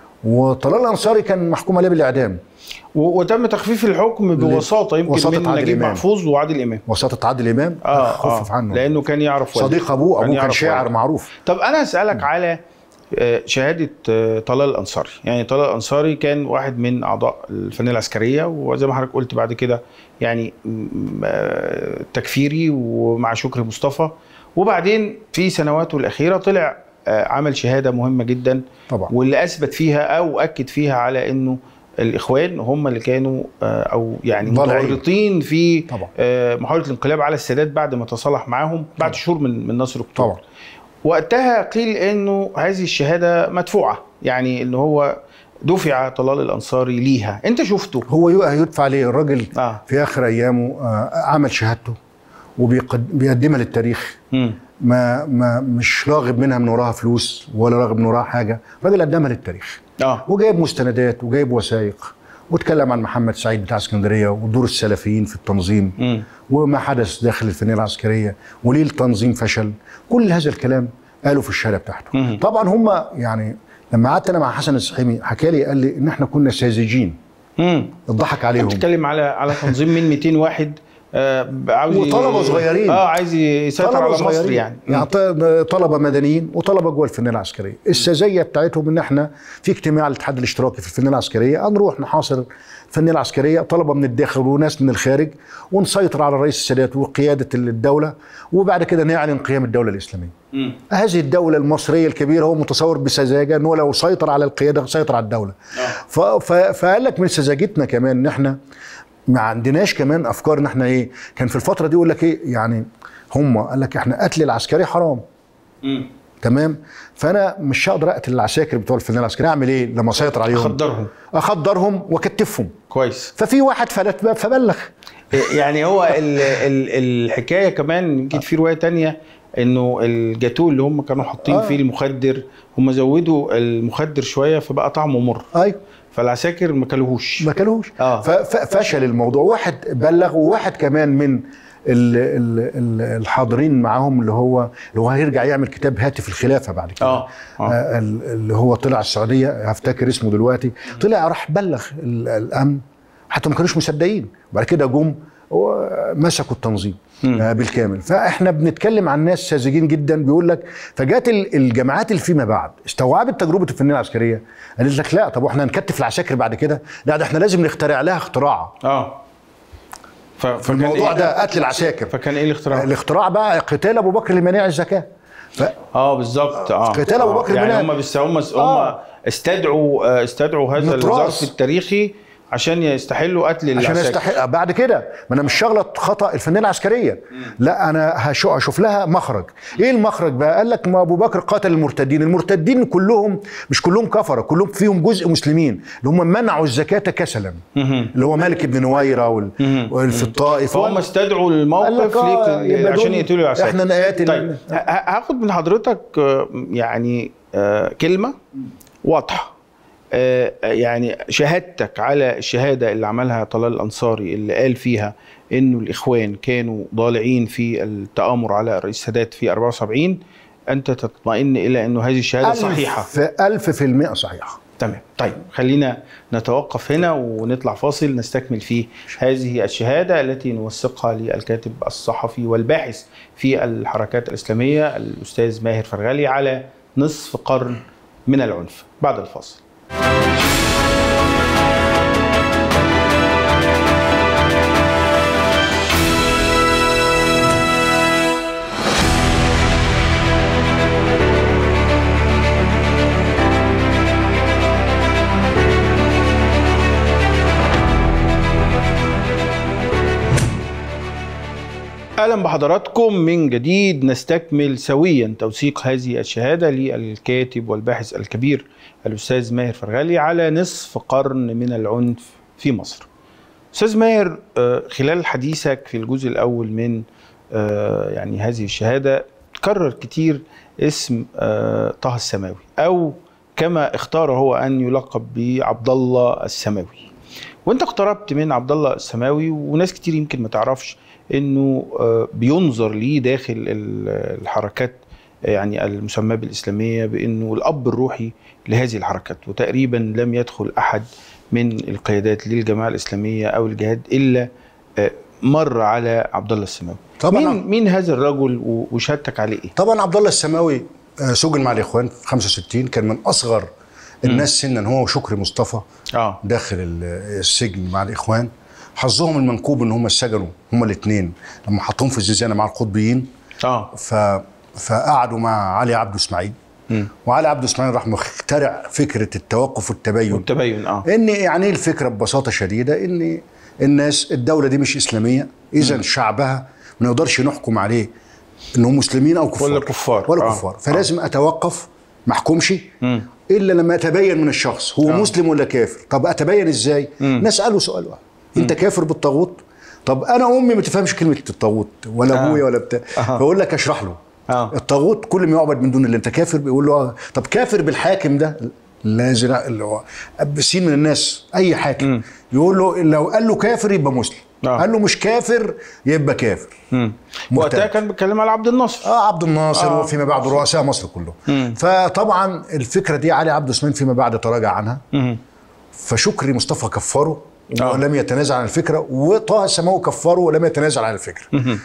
وطلال الانصاري كان محكوم عليه بالاعدام و- وتم تخفيف الحكم بوساطه يمكن وساطة من عادل نجيب إمام. محفوظ وعادل امام وساطه عادل امام اه خفف آه. عنه لانه كان يعرف والده. صديق ابوه ابوه كان يعرف شاعر والده. معروف طب انا اسالك على آه، شهاده آه، طلال الانصاري يعني طلال الانصاري كان واحد من اعضاء الفنيه العسكريه وزي ما حضرتك قلت بعد كده يعني م- آه، تكفيري ومع شكري مصطفى وبعدين في سنواته الاخيره طلع آه، عمل شهاده مهمه جدا طبعا. واللي اثبت فيها او اكد فيها على انه الاخوان هم اللي كانوا آه، او يعني ضالعين. متورطين في طبعا. آه، محاوله الانقلاب على السادات بعد ما تصالح معاهم بعد شهور من من نصر اكتوبر طبعا وقتها قيل انه هذه الشهاده مدفوعه يعني ان هو دفع طلال الانصاري ليها انت شفته هو يو- هيدفع عليه الراجل آه. في اخر ايامه آه، عمل شهادته وبيقدمها للتاريخ مم. ما ما مش راغب منها من وراها فلوس ولا راغب من وراها حاجه الراجل قدمها للتاريخ اه وجايب مستندات وجايب وثائق واتكلم عن محمد سعيد بتاع اسكندريه ودور السلفيين في التنظيم مم. وما حدث داخل الفنيه العسكريه وليه التنظيم فشل كل هذا الكلام قالوا في الشهاده بتاعته مم. طبعا هم يعني لما قعدت انا مع حسن السحيمي حكى لي قال لي ان احنا كنا ساذجين مم. اتضحك عليهم بتتكلم على على تنظيم من 200 واحد آه عاوز ي- وطلبة صغيرين. اه عايز يسيطر طلبة على مصر صغيرين. يعني يعني ط- طلبه مدنيين وطلبه جوه الفنيه العسكريه السذيه بتاعتهم ان احنا في اجتماع الاتحاد الاشتراكي في الفنيه العسكريه هنروح نحاصر الفنيه العسكريه طلبه من الداخل وناس من الخارج ونسيطر على رئيس السادات وقياده الدوله وبعد كده نعلن قيام الدوله الاسلاميه مم. هذه الدولة المصرية الكبيرة هو متصور بسذاجة أنه لو سيطر على القيادة سيطر على الدولة ف- ف- فقال لك من سذاجتنا كمان ان احنا ما عندناش كمان افكار ان احنا ايه كان في الفترة دي يقول لك ايه يعني هم قال لك احنا قتل العسكري حرام مم. تمام فانا مش هقدر اقتل العساكر بتوع الفنيه العسكريه اعمل ايه لما اسيطر عليهم اخدرهم اخدرهم واكتفهم كويس ففي واحد فلت باب فبلغ يعني هو ال ال الحكايه كمان يمكن في روايه تانية انه الجاتو اللي هم كانوا حاطين آه. فيه المخدر هم زودوا المخدر شويه فبقى طعمه مر ايوه فالعساكر ما كلوهوش ما كانوش آه. ف- ف- فشل الموضوع واحد بلغ وواحد كمان من ال- ال- ال- الحاضرين معاهم اللي هو اللي هو هيرجع يعمل كتاب هاتف الخلافه بعد كده آه. آه. آه، ال- اللي هو طلع السعوديه هفتكر اسمه دلوقتي طلع راح بلغ ال- الامن حتى ما كانوش مصدقين وبعد كده جم ومسكوا التنظيم آه، بالكامل فاحنا بنتكلم عن ناس ساذجين جدا بيقول لك فجات ال- الجماعات اللي فيما بعد استوعبت تجربه الفنيه العسكريه قالت لك لا طب واحنا هنكتف العساكر بعد كده لا ده احنا لازم نخترع لها اختراع اه ف- في فكان الموضوع إيه؟ ده قتل العساكر فكان ايه الاختراع؟ الاختراع بقى قتال ابو بكر لمناع الزكاه ف... اه بالظبط اه قتال أبو آه. بكر يعني بن- هم بس هم هم آه. استدعوا آه، استدعوا هذا نطراس. الظرف التاريخي عشان يستحلوا قتل عشان العساكر يستحق بعد كده ما انا مش شغله خطا الفنيه العسكريه لا انا هشو- هشوف لها مخرج ايه المخرج بقى قال لك ما ابو بكر قاتل المرتدين المرتدين كلهم مش كلهم كفره كلهم فيهم جزء مسلمين اللي هم منعوا الزكاه كسلا اللي هو مالك بن نويره وال... وال- في الطائف فهم استدعوا قال الموقف لك آه، ليك يبقى عشان دول يقتلوا العساكر إحنا نقاتل. طيب ه- ه- هاخد من حضرتك آه، يعني آه، كلمه واضحه آه، يعني شهادتك على الشهاده اللي عملها طلال الانصاري اللي قال فيها انه الاخوان كانوا ضالعين في التامر على الرئيس السادات في 74 انت تطمئن الى انه هذه الشهاده صحيحه في ألف في المئة صحيحه تمام طيب خلينا نتوقف هنا ونطلع فاصل نستكمل فيه هذه الشهادة التي نوثقها للكاتب الصحفي والباحث في الحركات الإسلامية الأستاذ ماهر فرغلي على نصف قرن من العنف بعد الفاصل اهلا بحضراتكم من جديد نستكمل سويا توثيق هذه الشهاده للكاتب والباحث الكبير الاستاذ ماهر فرغلي على نصف قرن من العنف في مصر. استاذ ماهر آه، خلال حديثك في الجزء الاول من آه، يعني هذه الشهاده كرر كتير اسم آه، طه السماوي او كما اختار هو ان يلقب بعبد الله السماوي. وانت اقتربت من عبد الله السماوي وناس كتير يمكن ما تعرفش انه آه، بينظر ليه داخل ال- الحركات يعني المسماه بالاسلاميه بانه الاب الروحي لهذه الحركات وتقريبا لم يدخل احد من القيادات للجماعه الاسلاميه او الجهاد الا آه، مر على عبد الله السماوي طبعاً. مين مين هذا الرجل و- وشهادتك عليه ايه؟ طبعا عبد الله السماوي آه، سجن مع الاخوان في 65 كان من اصغر الناس سنا هو وشكري مصطفى اه داخل ال- السجن مع الاخوان حظهم المنكوب ان هم اتسجنوا هم الاثنين لما حطوهم في الزنزانه مع القطبيين اه ف فقعدوا مع علي عبده اسماعيل وعلي عبده اسماعيل راح مخترع فكره التوقف والتبين والتبين اه ان يعني ايه الفكره ببساطه شديده ان الناس الدوله دي مش اسلاميه اذا شعبها ما نقدرش نحكم عليه انهم مسلمين او كفار ولا كفار. ولا آه. كفار فلازم اتوقف ما احكمش الا لما اتبين من الشخص هو آه. مسلم ولا كافر طب اتبين ازاي نساله سؤال واحد انت كافر بالطاغوت طب انا امي ما تفهمش كلمه الطاغوت ولا آه. ابويا ولا بتاع آه. فاقول لك اشرح له آه. الطاغوت كل ما يعبد من دون الله انت كافر بيقول له آه. طب كافر بالحاكم ده لازم اللي هو بسين من الناس اي حاكم يقول له لو قال له كافر يبقى مسلم آه. قال له مش كافر يبقى كافر مم. مرتد. وقتها كان بيتكلم على عبد الناصر اه عبد الناصر آه. آه. وفيما بعد رؤساء مصر كلهم فطبعا الفكره دي علي عبد الرحمن فيما بعد تراجع عنها مم. فشكري مصطفى كفره آه. ولم يتنازل عن الفكره وطه السماوي كفره ولم يتنازل عن الفكره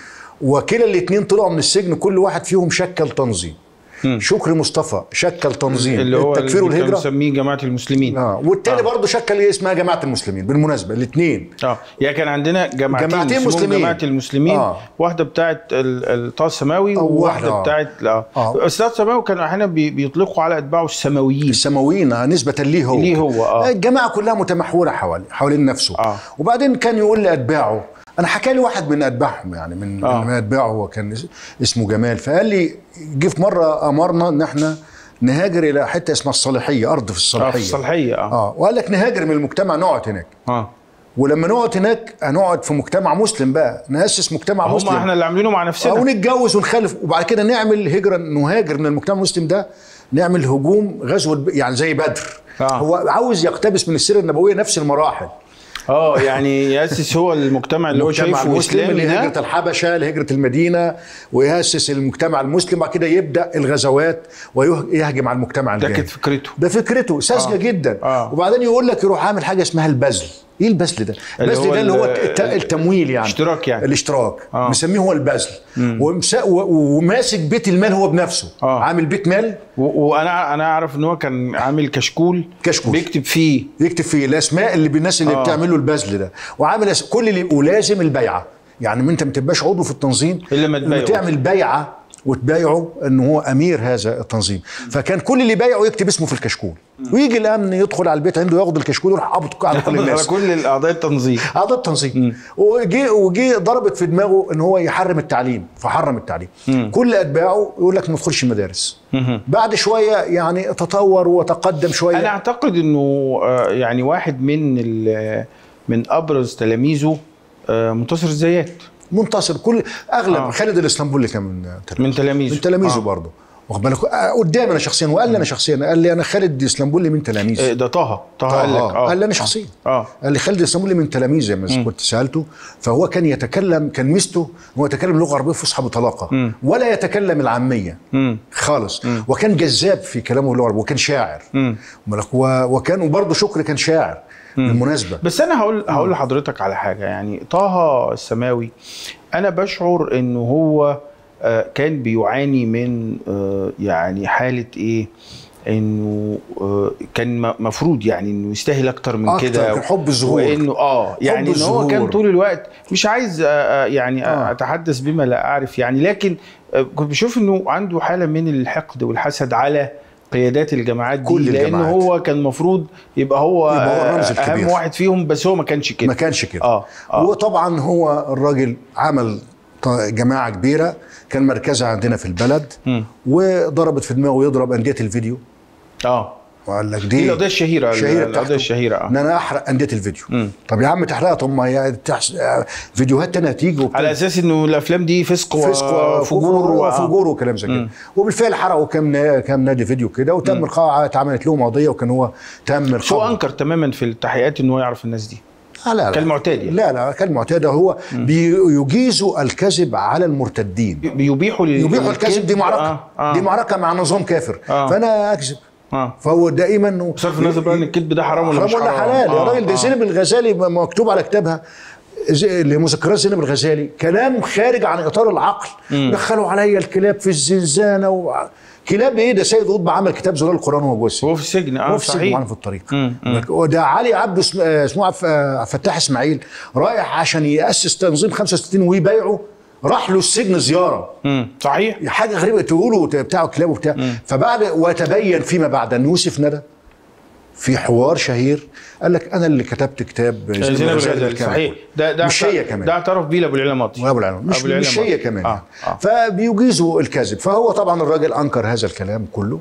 وكلا الاثنين طلعوا من السجن كل واحد فيهم شكل تنظيم شكري مصطفى شكل تنظيم اللي هو التكفير اللي كانوا والهجره مسميه جماعه المسلمين اه والتاني برضه شكل ايه اسمها جماعه المسلمين بالمناسبه الاثنين اه يعني كان عندنا جماعتين جماعتين اسمهم مسلمين. جماعه المسلمين آه. واحده بتاعت ال- الطه السماوي أو وواحده واحدة، آه. بتاعت لا آه. بس الطه السماوي كانوا احيانا بي- بيطلقوا على اتباعه السماويين السماويين آه، نسبة ليه هو ليه هو، آه. الجماعة كلها متمحورة حوالي حوالين نفسه آه. وبعدين كان يقول لأتباعه أنا حكى لي واحد من أتباعهم يعني من, آه. آه. من أتباعه هو كان اس- اسمه جمال فقال لي جه في مرة أمرنا إن إحنا نهاجر إلى حتة اسمها الصالحية أرض في اه الصالحية في الصالحيه اه اه وقال لك نهاجر من المجتمع نقعد هناك اه ولما نقعد هناك هنقعد في مجتمع مسلم بقى نأسس مجتمع هم مسلم احنا اللي عاملينه مع او نفسنا نتجوز ونخلف وبعد كده نعمل هجره نهاجر من المجتمع المسلم ده نعمل هجوم غزوه يعني زي بدر آه. هو عاوز يقتبس من السيره النبويه نفس المراحل اه يعني ياسس هو المجتمع اللي هو المجتمع شايفه المسلم اسلامي لهجره ده الحبشه لهجره المدينه ويأسس المجتمع المسلم بعد كده يبدا الغزوات ويهجم على المجتمع ده الجاهلي كانت فكرته ده فكرته ساذجه آه. جدا آه. وبعدين يقول لك يروح عامل حاجه اسمها البذل ايه البذل ده؟ اللي البذل هو ده اللي هو ال- الت- التمويل يعني اشتراك يعني. الاشتراك آه. مسميه هو البذل ومسا- و- وماسك بيت المال هو بنفسه آه. عامل بيت مال و- وانا انا اعرف ان هو كان عامل كشكول كشكول. بيكتب فيه يكتب فيه الاسماء اللي بالناس اللي آه. آه. بتعمل له البذل ده وعامل أس- كل اللي ولازم البيعه يعني انت ما تبقاش عضو في التنظيم إلا ما تبايعه. تعمل بيعه وتبايعه ان هو امير هذا التنظيم فكان كل اللي بايعه يكتب اسمه في الكشكول ويجي الامن يدخل على البيت عنده ياخد الكشكول يروح قابض على كل على الناس كل الاعضاء التنظيم اعضاء التنظيم وجي وجي ضربت في دماغه ان هو يحرم التعليم فحرم التعليم كل اتباعه يقول لك ما تدخلش المدارس بعد شويه يعني تطور وتقدم شويه انا اعتقد انه آه، يعني واحد من ال- من ابرز تلاميذه آه، منتصر الزيات منتصر كل اغلب آه. آه. خالد الاسطنبولي كان من من تلاميذه من تلاميذه آه. آه. برضه واخد بالك آه، قدامي انا شخصيا وقال لي انا شخصيا قال لي انا خالد اسلامبولي من آه، تلاميذي ده طه طه قال لك آه. قال لي انا شخصيا اه قال لي خالد اسلامبولي من تلاميذي لما كنت سالته فهو كان يتكلم كان ميزته هو يتكلم لغه عربيه فصحى بطلاقه ولا يتكلم العاميه مم. خالص وكان جذاب في كلامه باللغه العربيه وكان شاعر مم. بالك؟ و- وكان وبرضه شكري كان شاعر بالمناسبه بس انا هقول هقول لحضرتك على حاجه يعني طه السماوي انا بشعر انه هو آه، كان بيعاني من آه، يعني حاله ايه انه آه، كان م- مفروض يعني انه يستاهل اكتر من أكتر، كده كان حب الظهور. وانه اه يعني ان هو كان الظهور. طول الوقت مش عايز آه، آه، يعني آه. اتحدث بما لا اعرف يعني لكن آه، كنت بشوف انه عنده حاله من الحقد والحسد على قيادات الجماعات دي كل لان الجماعات. هو كان المفروض يبقى هو, يبقى هو الرمز آه، اهم الكبير. واحد فيهم بس هو ما كانش كده ما كانش كده اه اه وطبعا هو الراجل عمل ط- جماعه كبيره كان مركزها عندنا في البلد مم. وضربت في دماغه يضرب انديه الفيديو اه وقال لك دي دي القضيه الشهيره الشهيره القضيه بتاعته الشهيره ان اه انا احرق انديه الفيديو مم. طب يا عم تحرقها طب ما هي تحس... آه، فيديوهات تانية هتيجي وبتاع. على اساس انه الافلام دي فسق فسق وفجور و... وفجور وكلام زي كده وبالفعل حرقوا كام نا- كام نادي فيديو كده وتم القاء اتعملت لهم قضيه وكان هو تم شو القاء انكر تماما في التحقيقات انه هو يعرف الناس دي آه لا لا كالمعتاد يعني. لا لا كالمعتاد هو بيجيز الكذب على المرتدين بيبيحوا لل- يبيحوا الكذب دي معركه آه. آه. دي معركه مع نظام كافر آه. فانا اكذب اه فهو دائما انه بصرف النظر بقى ان الكذب ده حرام ولا حرام مش ولا حرام حلال يا آه، راجل ده آه. زينب الغزالي م- مكتوب على كتابها زي- اللي هي مذكرات زينب الغزالي كلام خارج عن اطار العقل دخلوا عليا الكلاب في الزنزانه و... كلاب ايه ده سيد قطب عمل كتاب زرار القران وهو جوه السجن هو في السجن اه هو في السجن صحيح معانا في الطريق مم، مم. وده علي عبده اسم- آه، اسمه عف- آه، فتاح اسماعيل رايح عشان ياسس تنظيم 65 ويبايعه راح له السجن زياره مم. صحيح حاجه غريبه تقولوا بتاع كلاب وبتاع فبعد وتبين فيما بعد ان يوسف ندى في حوار شهير قال لك انا اللي كتبت كتاب زينب الغزالي بالكامل. صحيح ده ده مش هي كمان ده اعترف بيه لابو العلا ماضي وابو العلم مش, أبو العلا مش ماضي. هي كمان اه اه فبيجيزوا الكذب فهو طبعا الراجل انكر هذا الكلام كله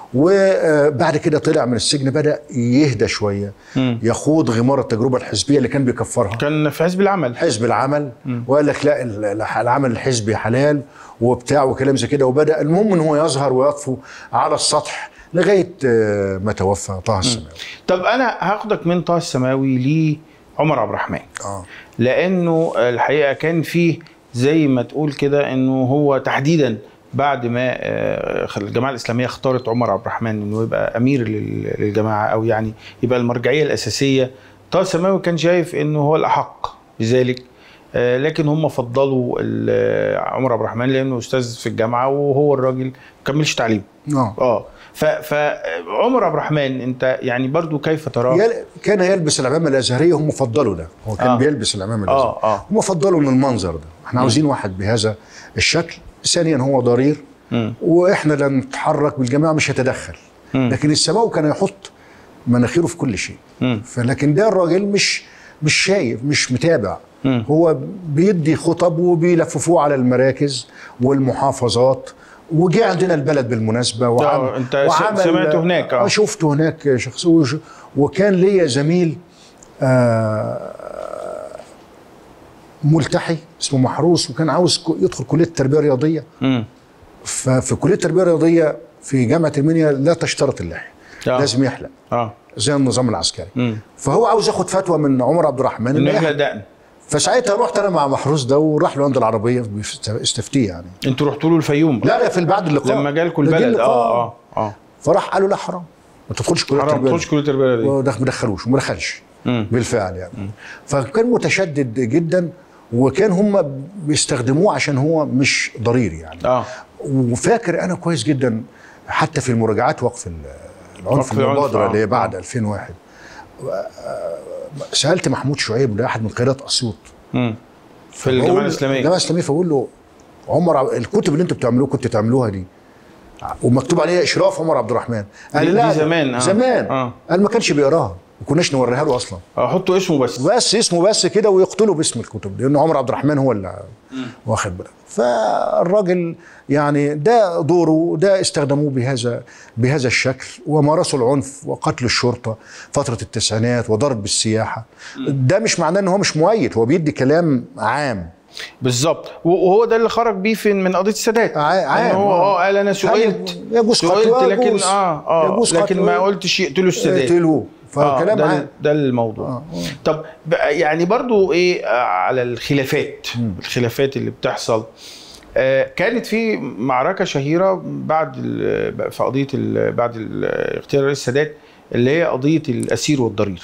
وبعد كده طلع من السجن بدا يهدى شويه يخوض غمار التجربه الحزبيه اللي كان بيكفرها كان في حزب العمل حزب العمل وقال لك لا ال- ال- العمل الحزبي حلال وبتاع وكلام زي كده وبدا المهم ان هو يظهر ويطفو على السطح لغايه آه، ما توفى طه السماوي طب انا هاخدك من طه السماوي لعمر عبد الرحمن اه لانه الحقيقه كان فيه زي ما تقول كده انه هو تحديدا بعد ما آه، الجماعه الاسلاميه اختارت عمر عبد الرحمن انه يبقى امير لل- للجماعه او يعني يبقى المرجعيه الاساسيه طه السماوي كان شايف انه هو الاحق بذلك آه، لكن هم فضلوا ال- عمر عبد الرحمن لانه استاذ في الجامعه وهو الراجل ما كملش تعليم اه اه ف- فعمر عبد الرحمن انت يعني برضو كيف تراه يل... كان يلبس العمامه الازهريه هم فضلوا ده هو كان آه. آه. بيلبس العمامه الازهريه اه اه هم فضلوا من المنظر ده احنا عاوزين واحد بهذا الشكل ثانيا هو ضرير مم. واحنا لن نتحرك بالجماعه مش هيتدخل مم. لكن السماوي كان يحط مناخيره في كل شيء مم. فلكن ده الراجل مش مش شايف مش متابع مم. هو بيدي خطب وبيلففوه على المراكز والمحافظات وجه عندنا البلد بالمناسبه وعم أنت س- سمعته هناك، آه. آه. شفته هناك شخص وش- وكان ليا زميل آه ملتحي اسمه محروس وكان عاوز ك- يدخل كليه التربيه الرياضيه مم. ففي كليه التربيه الرياضيه في جامعه المنيا لا تشترط اللحيه آه. لازم يحلق اه زي النظام العسكري مم. فهو عاوز ياخد فتوى من عمر عبد الرحمن انه إنه يحلق يحلق. دقن فساعتها رحت انا مع محروس ده وراح له عند العربيه بيست- استفتيه يعني انتوا رحتوا له الفيوم بقى. لا لا في بعد اللقاء لما جالكم ده جه البلد اللقاء. اه اه اه فراح قالوا لا حرام ما تدخلش كليه حرام التربيه تخش كليه التربيه دي وده ما دخلوش وما دخلش مم. بالفعل يعني فكان متشدد جدا وكان هم بيستخدموه عشان هو مش ضرير يعني اه وفاكر انا كويس جدا حتى في المراجعات وقف ال- العنف وقف العنف، المبادره آه. اللي هي بعد آه. 2001 آه، سالت محمود شعيب ده احد من قيادات اسيوط مم. في بقول- الجماعه الاسلاميه الجماعه الاسلاميه فبقول له عمر عب- الكتب اللي انتوا بتعملوها كنتوا تعملوها دي ومكتوب عليها اشراف عمر عبد الرحمن قال دي- لا دي زمان، آه. زمان آه. قال ما كانش بيقراها ما كناش نوريها له اصلا اه حطوا اسمه بس بس اسمه بس كده ويقتلوا باسم الكتب لان عمر عبد الرحمن هو اللي واخد بالك فالراجل يعني ده دوره ده استخدموه بهذا بهذا الشكل ومارسوا العنف وقتل الشرطه فتره التسعينات وضرب بالسياحه ده مش معناه ان هو مش مؤيد هو بيدي كلام عام بالظبط وهو ده اللي خرج بيه في من قضيه السادات ع- عام، إن هو آه. اه قال انا سئلت هل يجوز سئلت قتله؟ لكن يجوز. اه اه يجوز لكن قتله. ما قلتش يقتلوا السادات قتلوه آه فكلام ده, عام ال- ده الموضوع آه، آه. طب بقى يعني برضو ايه آه، على الخلافات الخلافات اللي بتحصل آه، كانت في معركه شهيره بعد ال- في قضيه ال- بعد ال- اغتيال الرئيس السادات اللي هي قضيه الاسير والضرير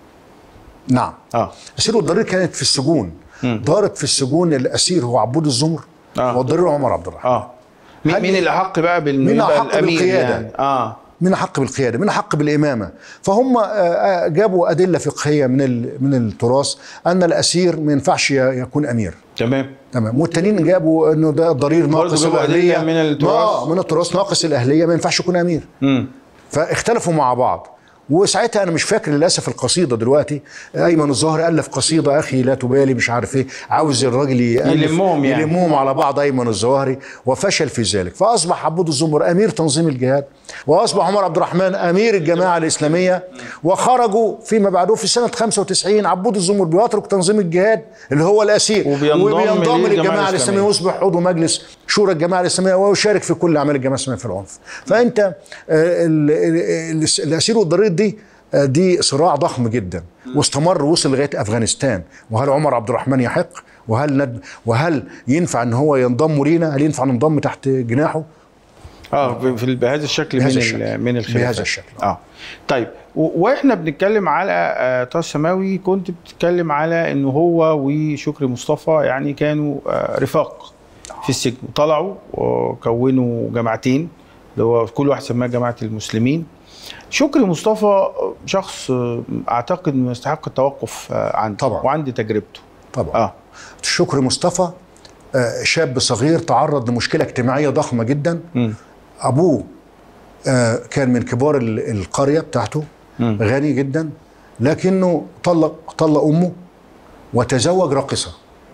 نعم اه اسير والضرير كانت في السجون مم. دارت في السجون الاسير هو عبود الزمر آه. والضرير عمر عبد الرحمن اه مين, هل- مين الاحق بقى بال مين يبقى أحق الامير بالقيادة؟ يعني اه من حق بالقياده من حق بالامامه فهم آه، آه، جابوا ادله فقهيه من ال- من التراث ان الاسير ما ينفعش ي- يكون امير تمام تمام والتانيين جابوا انه ده ضرير برضه ناقص جابوا أدلة الاهليه من التراث. آه، من التراث ناقص الاهليه ما ينفعش يكون امير امم فاختلفوا مع بعض وساعتها انا مش فاكر للاسف القصيده دلوقتي ايمن الظاهر الف قصيده اخي لا تبالي مش عارف ايه عاوز الراجل يألف يلمهم يعني. يلمهم على بعض ايمن الظواهري وفشل في ذلك فاصبح عبود الزمر امير تنظيم الجهاد واصبح عمر عبد الرحمن امير الجماعه الاسلاميه وخرجوا فيما بعده في سنه 95 عبود الزمر بيترك تنظيم الجهاد اللي هو الاسير وبينضم للجماعة للجماعه الإسلامية. الاسلاميه ويصبح عضو مجلس شورى الجماعه الاسلاميه ويشارك في كل اعمال الجماعه الاسلاميه في العنف فانت آه، ال- ال- ال- الاسير والضرير دي آه، دي صراع ضخم جدا واستمر وصل لغايه افغانستان وهل عمر عبد الرحمن يحق وهل ند وهل ينفع ان هو ينضم لينا هل ينفع ننضم تحت جناحه اه في- في بهذا الشكل بهذا من الشكل. ال- من الخلافات بهذا الشكل. اه طيب و- واحنا بنتكلم على آه، طه السماوي كنت بتتكلم على انه هو وشكري مصطفى يعني كانوا آه، رفاق في السجن طلعوا وكونوا جماعتين اللي هو كل واحد سماها جماعه المسلمين شكري مصطفى شخص آه، اعتقد انه يستحق التوقف آه، عنده طبعا. وعندي تجربته طبعا اه شكري مصطفى آه، شاب صغير تعرض لمشكله اجتماعيه ضخمه جدا مم. ابوه آه، كان من كبار ال- القريه بتاعته مم. غني جدا لكنه طلق طلق امه وتزوج راقصه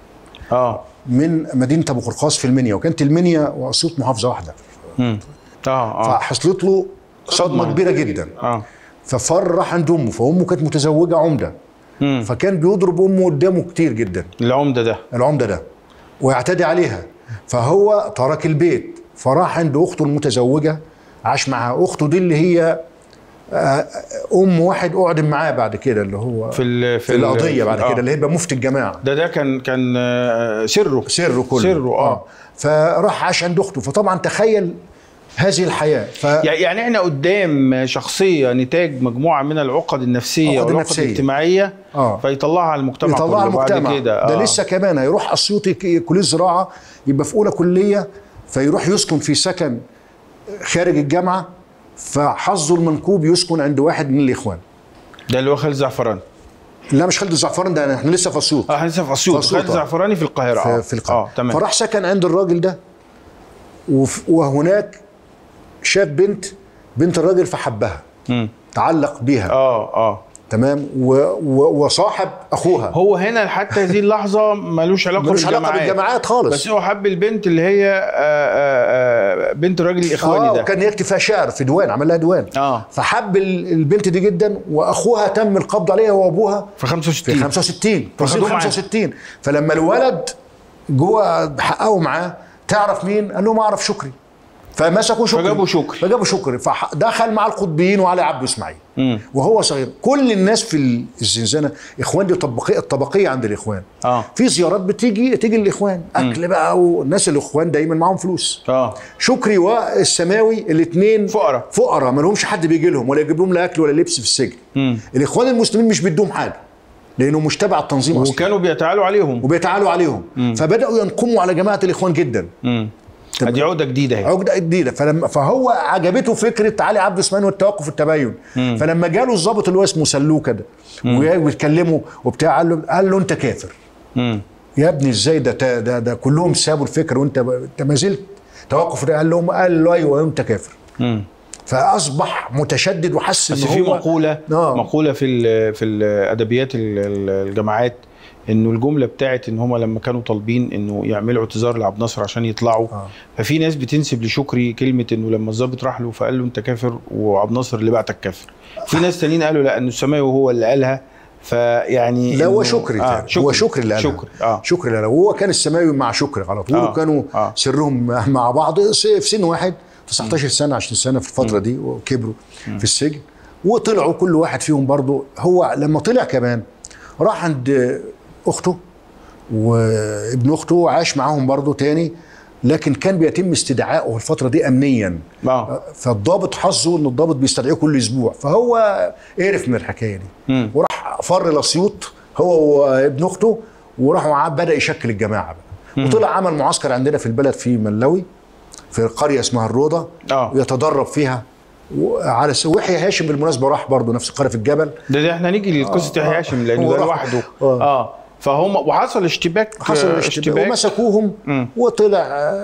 اه من مدينه ابو قرقاص في المنيا وكانت المنيا واسيوط محافظه واحده مم. اه اه فحصلت له صدمه كبيره جدا اه ففر راح عند امه فامه كانت متزوجه عمده مم. فكان بيضرب امه قدامه كتير جدا العمده ده العمده ده ويعتدي عليها فهو ترك البيت فراح عند اخته المتزوجه عاش معها اخته دي اللي هي آه، ام واحد اقعد معاه بعد كده اللي هو في ال في القضيه بعد آه. كده اللي هيبقى مفتي الجماعه ده ده كان كان آه، سره سره كله سره اه فراح عاش عند اخته فطبعا تخيل هذه الحياه ف يعني يعني احنا قدام شخصيه نتاج مجموعه من العقد النفسيه عقد والعقد نفسية. الاجتماعيه آه. فيطلعها على المجتمع يطلع كله بعد المجتمع كده ده آه. لسه كمان هيروح اسيوطي ك- كليه زراعه يبقى في اولى كليه فيروح يسكن في سكن خارج الجامعه فحظه المنكوب يسكن عند واحد من الاخوان ده اللي هو خالد زعفران لا مش خالد الزعفران ده احنا لسه في اسيوط اه احنا لسه في اسيوط في أسيوط، خالد آه. زعفراني في القاهره اه في, في القاهره اه تمام فراح سكن عند الراجل ده وف- وهناك شاف بنت بنت الراجل فحبها مم. تعلق بيها اه اه تمام و و وصاحب اخوها هو هنا حتى هذه اللحظه ملوش علاقه ملوش علاقه بالجماعات بالجامعات خالص بس هو حب البنت اللي هي آه آه آه بنت الراجل الاخواني اه ده وكان يكتب فيها شعر في ديوان عمل لها ديوان اه فحب ال- البنت دي جدا واخوها تم القبض عليها وابوها في في 65 65 فخدوه تصير معاه. 65 فلما الولد جوه حققوا معاه تعرف مين؟ قال لهم اعرف شكري فمسكوا شكري فجابوا شكري. فجابوا شكري فدخل مع القطبيين وعلي عبده اسماعيل مم. وهو صغير كل الناس في الزنزانه اخوان دي طبقيه الطبقيه عند الاخوان اه في زيارات بتيجي تيجي الاخوان اكل بقى والناس الاخوان دايما معاهم فلوس اه شكري والسماوي الاثنين فقراء. فقراء ما لهمش حد بيجي لهم ولا يجيب لهم لا اكل ولا لبس في السجن مم. الاخوان المسلمين مش بيدوهم حاجه لانه مش تبع التنظيم اصلا وكانوا بيتعالوا عليهم وبيتعالوا عليهم فبداوا ينقموا على جماعه الاخوان جدا مم. دي عقده جديده اهي عقده جديده فلما فهو عجبته فكره علي عبد اسماعيل والتوقف التبين فلما جاله الضابط اللي هو اسمه سلوكه ده ويتكلموا وبتاع قال له قال له انت كافر مم. يا ابني ازاي ده ده ده, ده كلهم سابوا الفكر وانت انت ما زلت توقف ده قال لهم قال له ايوه انت كافر مم. فاصبح متشدد وحس بس ان في هو مقوله آه. مقوله في ال في الادبيات ال- ال- الجامعات انه الجمله بتاعت ان هم لما كانوا طالبين انه يعملوا اعتذار لعبد الناصر عشان يطلعوا آه. ففي ناس بتنسب لشكري كلمه انه لما الضابط راح له فقال له انت كافر وعبد الناصر اللي بعتك كافر في ناس تانيين قالوا لا انه السماوي هو اللي قالها فيعني لا هو إنه- شكري آه آه هو شكري اللي قالها. شكري اه شكري لا وهو كان السماوي مع شكري على طول آه. وكانوا آه. سرهم مع بعض س- في سن واحد 19 سنه 20 سنه في الفتره دي وكبروا في السجن وطلعوا كل واحد فيهم برضه هو لما طلع كمان راح عند اخته وابن اخته عاش معاهم برضه تاني لكن كان بيتم استدعائه الفتره دي امنيا اه فالضابط حظه ان الضابط بيستدعيه كل اسبوع فهو قرف من الحكايه دي مم. وراح فر لاسيوط هو وابن اخته وراحوا معاه بدا يشكل الجماعه بقى وطلع عمل معسكر عندنا في البلد في ملوي في قريه اسمها الروضه آه. ويتدرب فيها وعلى س- ويحيى هاشم بالمناسبه راح برضه نفس القريه في الجبل ده, ده احنا نيجي لقصه يحيى هاشم لانه هو ده راح- لوحده آه. اه فهم وحصل اشتباك حصل آه، اشتباك ومسكوهم مم. وطلع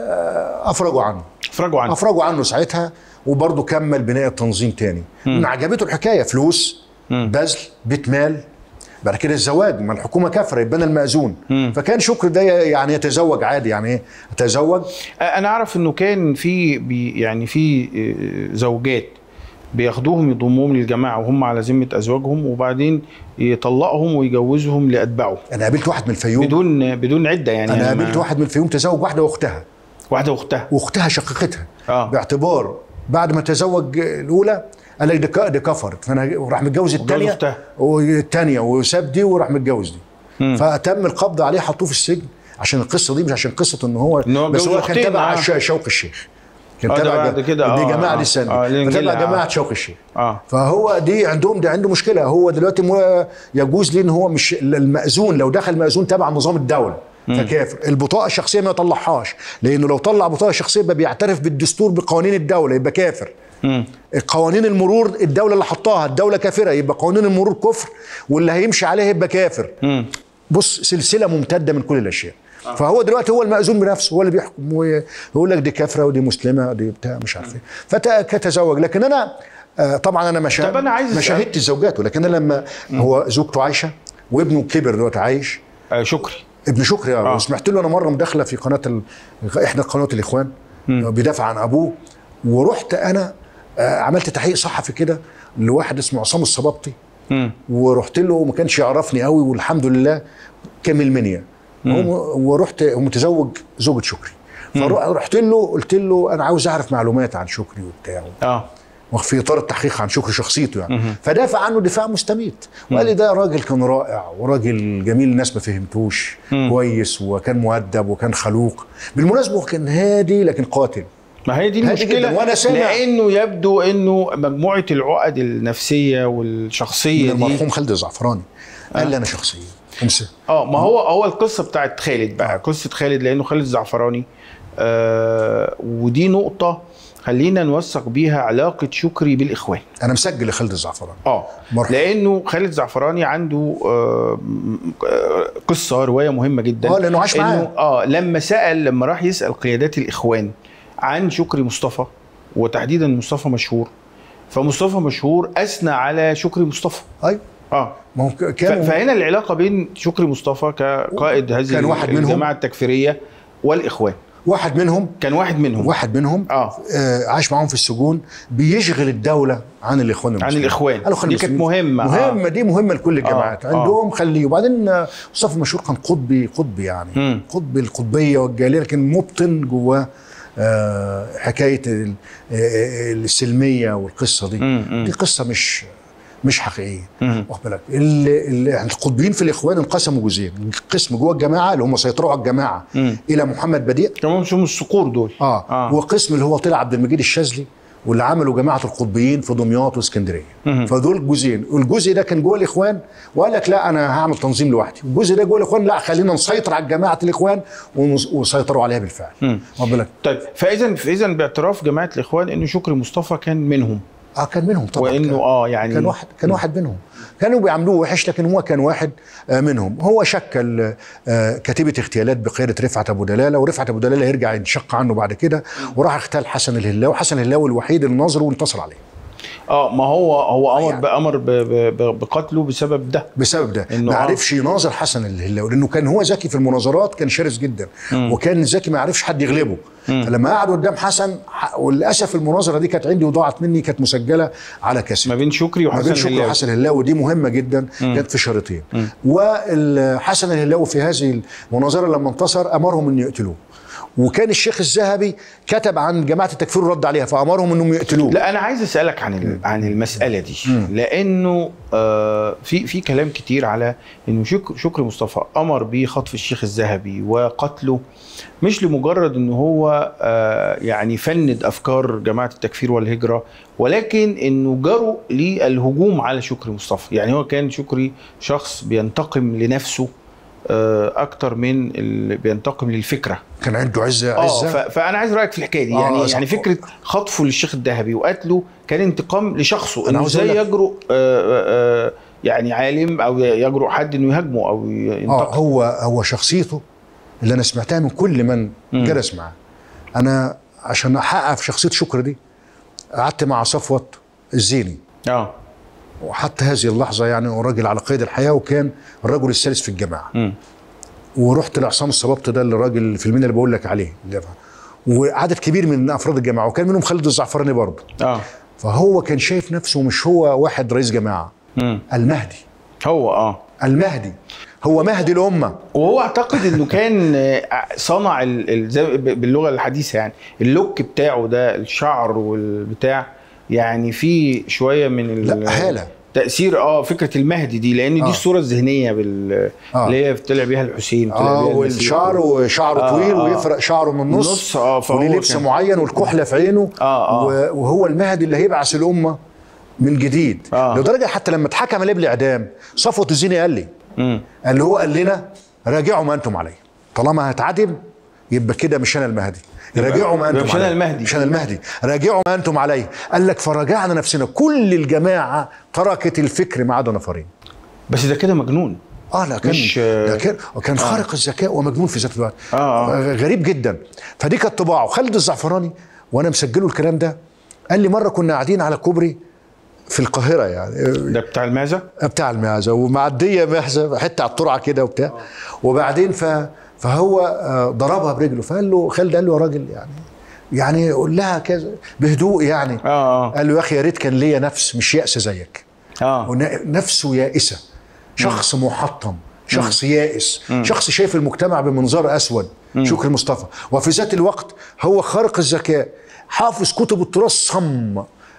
آه، افرجوا عنه افرجوا عنه افرجوا عنه ساعتها وبرضه كمل بناء التنظيم تاني من عجبته الحكايه فلوس بذل بيت مال بعد كده الزواج ما الحكومه كافره يبقى انا المأذون فكان شكر ده يعني يتزوج عادي يعني ايه يتزوج انا اعرف انه كان في بي يعني في آه، زوجات بياخدوهم يضموهم للجماعه وهم على ذمه ازواجهم وبعدين يطلقهم ويجوزهم لاتباعه انا قابلت واحد من الفيوم بدون بدون عده يعني انا يعني قابلت ما- واحد من الفيوم تزوج واحده واختها واحده واختها واختها شقيقتها آه. باعتبار بعد ما تزوج الاولى قال لك دي ك- دي كفرت فانا راح متجوز الثانيه أختها. والثانيه وساب دي وراح متجوز دي فتم القبض عليه حطوه في السجن عشان القصه دي مش عشان قصه ان هو إن هو بس اتجوز هو كان أختين، تبع آه. ش- شوقي الشيخ كان آه، ده تبع بعد كده، دي آه، جماعه آه. دي السنه آه، فتبع الإنجيل، جماعه آه. شوقي الشيخ اه فهو دي عندهم ده عنده مشكله هو دلوقتي مو- يجوز ليه ان هو مش المأذون لو دخل مأذون تبع نظام الدوله فكافر البطاقه الشخصيه ما يطلعهاش لانه لو طلع بطاقه شخصيه يبقى بيعترف بالدستور بقوانين الدوله يبقى كافر مم. قوانين المرور الدوله اللي حطاها الدوله كافره يبقى قوانين المرور كفر واللي هيمشي عليه يبقى كافر مم. بص سلسله ممتده من كل الاشياء فهو دلوقتي هو المأذون بنفسه هو اللي بيحكم ويقول لك دي كافره ودي مسلمه ودي بتاع مش عارف ايه فتزوج لكن انا آه، طبعا انا ما شا- طب أنا عايز ما أسأل- شاهدتش زوجاته لكن انا لما هو زوجته عايشه وابنه كبر دلوقتي عايش آه شكري ابن شكري آه. اه وسمعت له انا مره مداخله في قناه ال... احدى قنوات الاخوان بيدافع عن ابوه ورحت انا آه، عملت تحقيق صحفي كده لواحد اسمه عصام الصبابطي مم. ورحت له وما كانش يعرفني قوي والحمد لله كان من المنيا هو- ورحت هو متزوج زوجة شكري فرحت له قلت له انا عاوز اعرف معلومات عن شكري وبتاع اه وفي اطار التحقيق عن شكري شخصيته يعني فدافع عنه دفاع مستميت وقال لي ده راجل كان رائع وراجل جميل الناس ما فهمتوش كويس وكان مؤدب وكان خلوق بالمناسبه هو كان هادي لكن قاتل ما هي دي هادي المشكله جداً، وأنا سامع- لانه يبدو انه مجموعه العقد النفسيه والشخصيه من دي المرحوم خالد الزعفراني قال لي انا شخصيا ومس- اه ما هو هو القصه بتاعت خالد بقى قصه خالد لانه خالد الزعفراني آه ودي نقطه خلينا نوثق بيها علاقه شكري بالاخوان انا مسجل لخالد الزعفراني اه مرحبا. لانه خالد زعفراني عنده آه م- آه، قصه روايه مهمه جدا آه، لأنه عاش معاه. إنه اه لما سال لما راح يسال قيادات الاخوان عن شكري مصطفى وتحديدا مصطفى مشهور فمصطفى مشهور اثنى على شكري مصطفى ايوه اه ما هو ك- ف- كان فهنا العلاقه بين شكري مصطفى كقائد هذه كان واحد منهم. الجماعه التكفيريه والاخوان واحد منهم كان واحد منهم واحد منهم آه. آه عاش معاهم في السجون بيشغل الدوله عن الاخوان المسلمين الإخوان. قالوا خلي دي كانت المسلمين- مهمة، آه. مهمه دي مهمه لكل الجماعات آه. عندهم خليه وبعدين آه، مصطفى مشهور كان قطبي قطبي يعني مم. قطبي القطبيه والجاليه لكن مبطن جواه آه، حكايه ال- آه، السلميه والقصه دي مم، مم. دي قصه مش مش حقيقيه مم. واخد بالك ال- ال- القطبيين في الاخوان انقسموا جزئين قسم جوه الجماعه اللي هم سيطروا على الجماعه مم. الى محمد بديع كمان اسمهم الصقور دول اه, آه. آه. وقسم اللي هو طلع عبد المجيد الشاذلي واللي عملوا جماعه القطبيين في دمياط واسكندريه مهم. فدول جزئين والجزء ده كان جوه الاخوان وقال لك لا انا هعمل تنظيم لوحدي والجزء ده جوه الاخوان لا خلينا نسيطر على جماعه الاخوان ونس- وسيطروا عليها بالفعل مم. واخد بالك طيب فاذا فاذا باعتراف جماعه الاخوان انه شكري مصطفى كان منهم اه كان منهم طبعا وانه كان- اه يعني كان واحد كان واحد منهم كانوا بيعاملوه وحش لكن هو كان واحد آه، منهم هو شكل آه، كتيبه اغتيالات بقياده رفعت ابو دلاله ورفعت ابو دلاله يرجع ينشق عنه بعد كده وراح اغتال حسن الهلاوي وحسن الهلاوي الوحيد اللي نظره وانتصر عليه اه ما هو هو امر يعني- بامر ب- ب- ب- بقتله بسبب ده بسبب ده إنه ما آه. عرفش يناظر حسن الهلاوي لانه كان هو ذكي في المناظرات كان شرس جدا وكان ذكي ما يعرفش حد يغلبه فلما قعد قدام حسن ح- وللاسف المناظره دي كانت عندي وضاعت مني كانت مسجله على كاسيت ما بين شكري ما وحسن بين شكري الهلاوي. وحسن الهلاوي دي مهمه جدا كانت في شريطين وحسن الهلاوي في هذه المناظره لما انتصر امرهم ان يقتلوه وكان الشيخ الذهبي كتب عن جماعه التكفير ورد عليها فامرهم انهم يقتلوه لا انا عايز اسالك عن ال- عن المساله دي لانه آه في في كلام كتير على انه شك شكري مصطفى امر بخطف الشيخ الذهبي وقتله مش لمجرد ان هو آه يعني فند افكار جماعه التكفير والهجره ولكن انه جروا للهجوم على شكري مصطفى يعني هو كان شكري شخص بينتقم لنفسه آه اكتر من اللي بينتقم للفكره كان عنده عزه اه عزه ف- فانا عايز رايك في الحكايه دي آه، يعني صح. يعني فكره خطفه للشيخ الذهبي وقتله كان انتقام لشخصه أنا انه عاوز ازاي أقول لك- يجرؤ آه، آه، يعني عالم او يجرؤ حد انه يهاجمه او اه ينتقم هو هو شخصيته اللي انا سمعتها من كل من مم. جلس معاه انا عشان احقق في شخصيه شكر دي قعدت مع صفوت الزيني اه وحتى هذه اللحظه يعني هو راجل على قيد الحياه وكان الرجل الثالث في الجماعه مم. ورحت لعصام الصبابط ده الراجل الفيلمين اللي بقول لك عليه اللي- وعدد كبير من افراد الجماعه وكان منهم خالد الزعفراني برضه اه فهو كان شايف نفسه مش هو واحد رئيس جماعه مم. المهدي هو اه المهدي هو مهدي الامه وهو اعتقد انه كان آه، صنع ال- ال- زي ب- باللغه الحديثه يعني اللوك بتاعه ده الشعر والبتاع يعني في شويه من ال- لا، هالة. تاثير اه فكره المهدي دي لان دي آه. الصوره الذهنيه بال آه. اللي هي طلع بيها الحسين طلع اه بيها النسيب. والشعر وشعره آه، طويل آه. ويفرق شعره من النص نص، آه، فهو وليه لبس كان- معين والكحله في عينه آه، آه. و- وهو المهدي اللي هيبعث الامه من جديد آه. لدرجه حتى لما اتحكم عليه بالاعدام صفوت الزيني قال لي مم. قال له هو قال لنا راجعوا ما انتم عليه طالما هتعدم يبقى كده مش انا المهدي راجعوا ما يبقى انتم مش أنا عليه. المهدي. مش انا المهدي راجعوا ما انتم عليه قال لك فراجعنا نفسنا كل الجماعه تركت الفكر ما عدا نفرين بس ده كده مجنون اه لا كان مش- ده كان كان خارق الذكاء ومجنون في ذات الوقت آه، آه. غريب جدا فدي كانت طباعه خالد الزعفراني وانا مسجله الكلام ده قال لي مره كنا قاعدين على كوبري في القاهره يعني ده بتاع المعزه بتاع المعزه ومعديه معزه حته على الطرعه كده وبتاع وبعدين ف فهو آه، ضربها برجله فقال له خالد قال له يا راجل يعني يعني قول لها كذا بهدوء يعني اه اه قال له يا اخي يا ريت كان ليا نفس مش يأس زيك اه ون- نفسه يائسه شخص محطم شخص يائس شخص شايف المجتمع بمنظار اسود شكري مصطفى وفي ذات الوقت هو خارق الذكاء حافظ كتب التراث صم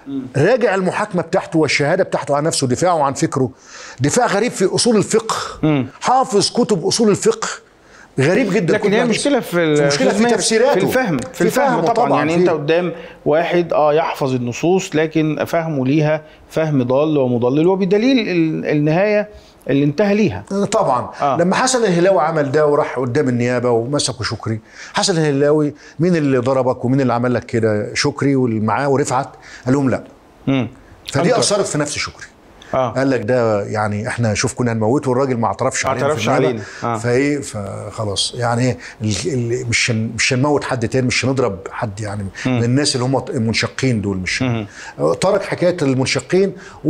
راجع المحاكمه بتاعته والشهاده بتاعته عن نفسه دفاعه عن فكره دفاع غريب في اصول الفقه حافظ كتب اصول الفقه غريب جدا لكن هي كتب- مشكله في ال- مشكله في اسمها- تفسيراته في الفهم في, في الفهم فهمه طبعا, طبعاً، يعني في- انت قدام واحد اه يحفظ النصوص لكن فهمه ليها فهم ضال ومضلل وبدليل ال- النهايه اللي انتهى ليها طبعا آه. آه. لما حسن الهلاوي عمل ده وراح قدام النيابه ومسكوا شكري حسن الهلاوي مين اللي ضربك ومين اللي عمل لك كده شكري واللي معاه ورفعت قال لهم لا مم. فدي أنكر. اثرت في نفس شكري اه قال لك ده يعني احنا شوف كنا هنموته والراجل ما اعترفش ما علينا في اعترفش النيابة. علينا. آه. فايه فخلاص يعني ال- ال- مش هن- مش هنموت حد تاني مش هنضرب حد يعني من الناس اللي هم المنشقين دول مش ترك حكايه المنشقين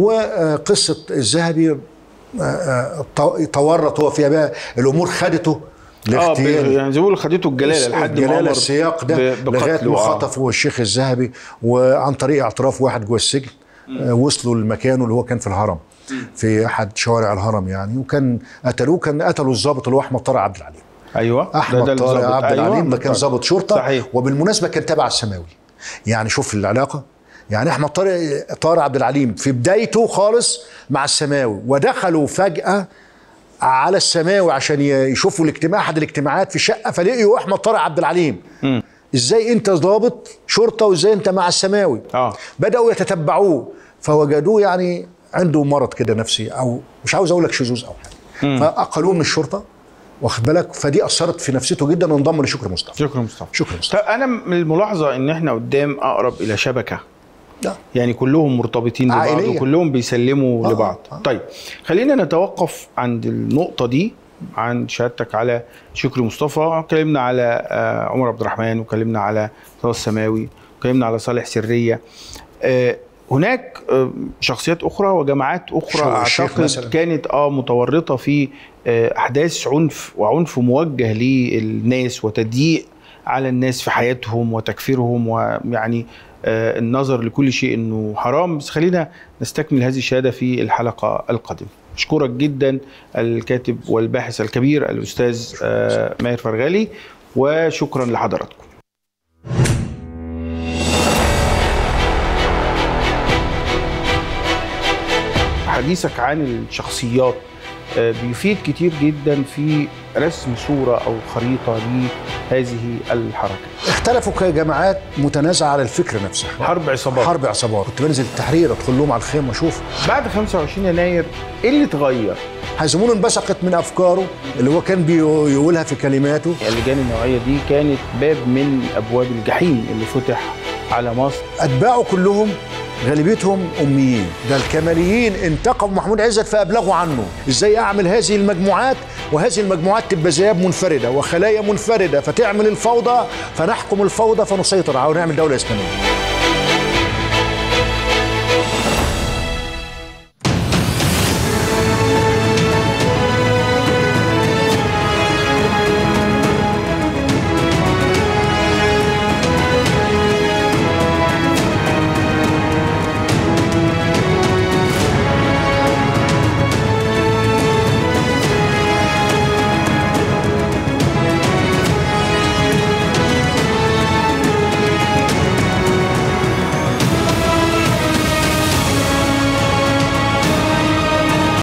وقصه الذهبي آه، آه، تو- تورط هو فيها بقى الامور خدته اه ب- لاغتيال يعني زي ما بيقولوا خدته الجلاله لحد ما الجلاله أمر السياق ده ب- لغايه بقتله، ما آه. خطفوا الشيخ الذهبي وعن طريق اعتراف واحد جوه السجن آه، وصلوا لمكانه اللي هو كان في الهرم في احد شوارع الهرم يعني وكان قتلوه كان قتلوا الضابط اللي هو احمد طارق عبد العليم ايوه احمد ده طارق الضابط. عبد العليم ده كان طيب. ضابط شرطه صحيح وبالمناسبه كان تابع السماوي يعني شوف العلاقه يعني احمد طارق طارق عبد العليم في بدايته خالص مع السماوي ودخلوا فجاه على السماوي عشان ي- يشوفوا الاجتماع احد الاجتماعات في شقه فلقيوا احمد طارق عبد العليم ازاي انت ضابط شرطه وازاي انت مع السماوي اه بداوا يتتبعوه فوجدوه يعني عنده مرض كده نفسي او مش عاوز اقول لك شذوذ او حاجه فاقلوه من الشرطه واخد بالك فدي اثرت في نفسيته جدا وانضم لشكر مصطفى شكرا مصطفى شكرا مصطفى طب انا من الملاحظه ان احنا قدام اقرب الى شبكه لا. يعني كلهم مرتبطين ببعض عائلية. وكلهم بيسلموا آه، لبعض آه. طيب خلينا نتوقف عند النقطه دي عن شهادتك على شكري مصطفى اتكلمنا على آه، عمر عبد الرحمن واتكلمنا على مصطفى السماوي واتكلمنا على صالح سريه آه، هناك آه، شخصيات اخرى وجماعات اخرى شو- الشيخ اعتقد مثلاً. كانت اه متورطه في آه، احداث عنف وعنف موجه للناس وتضييق على الناس في حياتهم وتكفيرهم ويعني آه، النظر لكل شيء انه حرام بس خلينا نستكمل هذه الشهاده في الحلقه القادمه اشكرك جدا الكاتب والباحث الكبير الاستاذ آه، ماهر فرغالي وشكرا لحضراتكم حديثك عن الشخصيات آه، بيفيد كتير جدا في رسم صورة أو خريطة لهذه الحركة اختلفوا كجماعات متنازعه على الفكره نفسها حرب عصابات حرب عصابات كنت بنزل التحرير ادخل لهم على الخيمه اشوف بعد 25 يناير إيه اللي اتغير؟ حزمون انبثقت من افكاره اللي هو كان بيقولها في كلماته اللجان النوعية دي كانت باب من أبواب الجحيم اللي فتح على مصر اتباعه كلهم غالبيتهم اميين ده الكماليين انتقموا محمود عزت فابلغوا عنه ازاي اعمل هذه المجموعات وهذه المجموعات تبقى ذئاب منفرده وخلايا منفرده فتعمل الفوضى فنحكم الفوضى فنسيطر على ونعمل دوله اسلاميه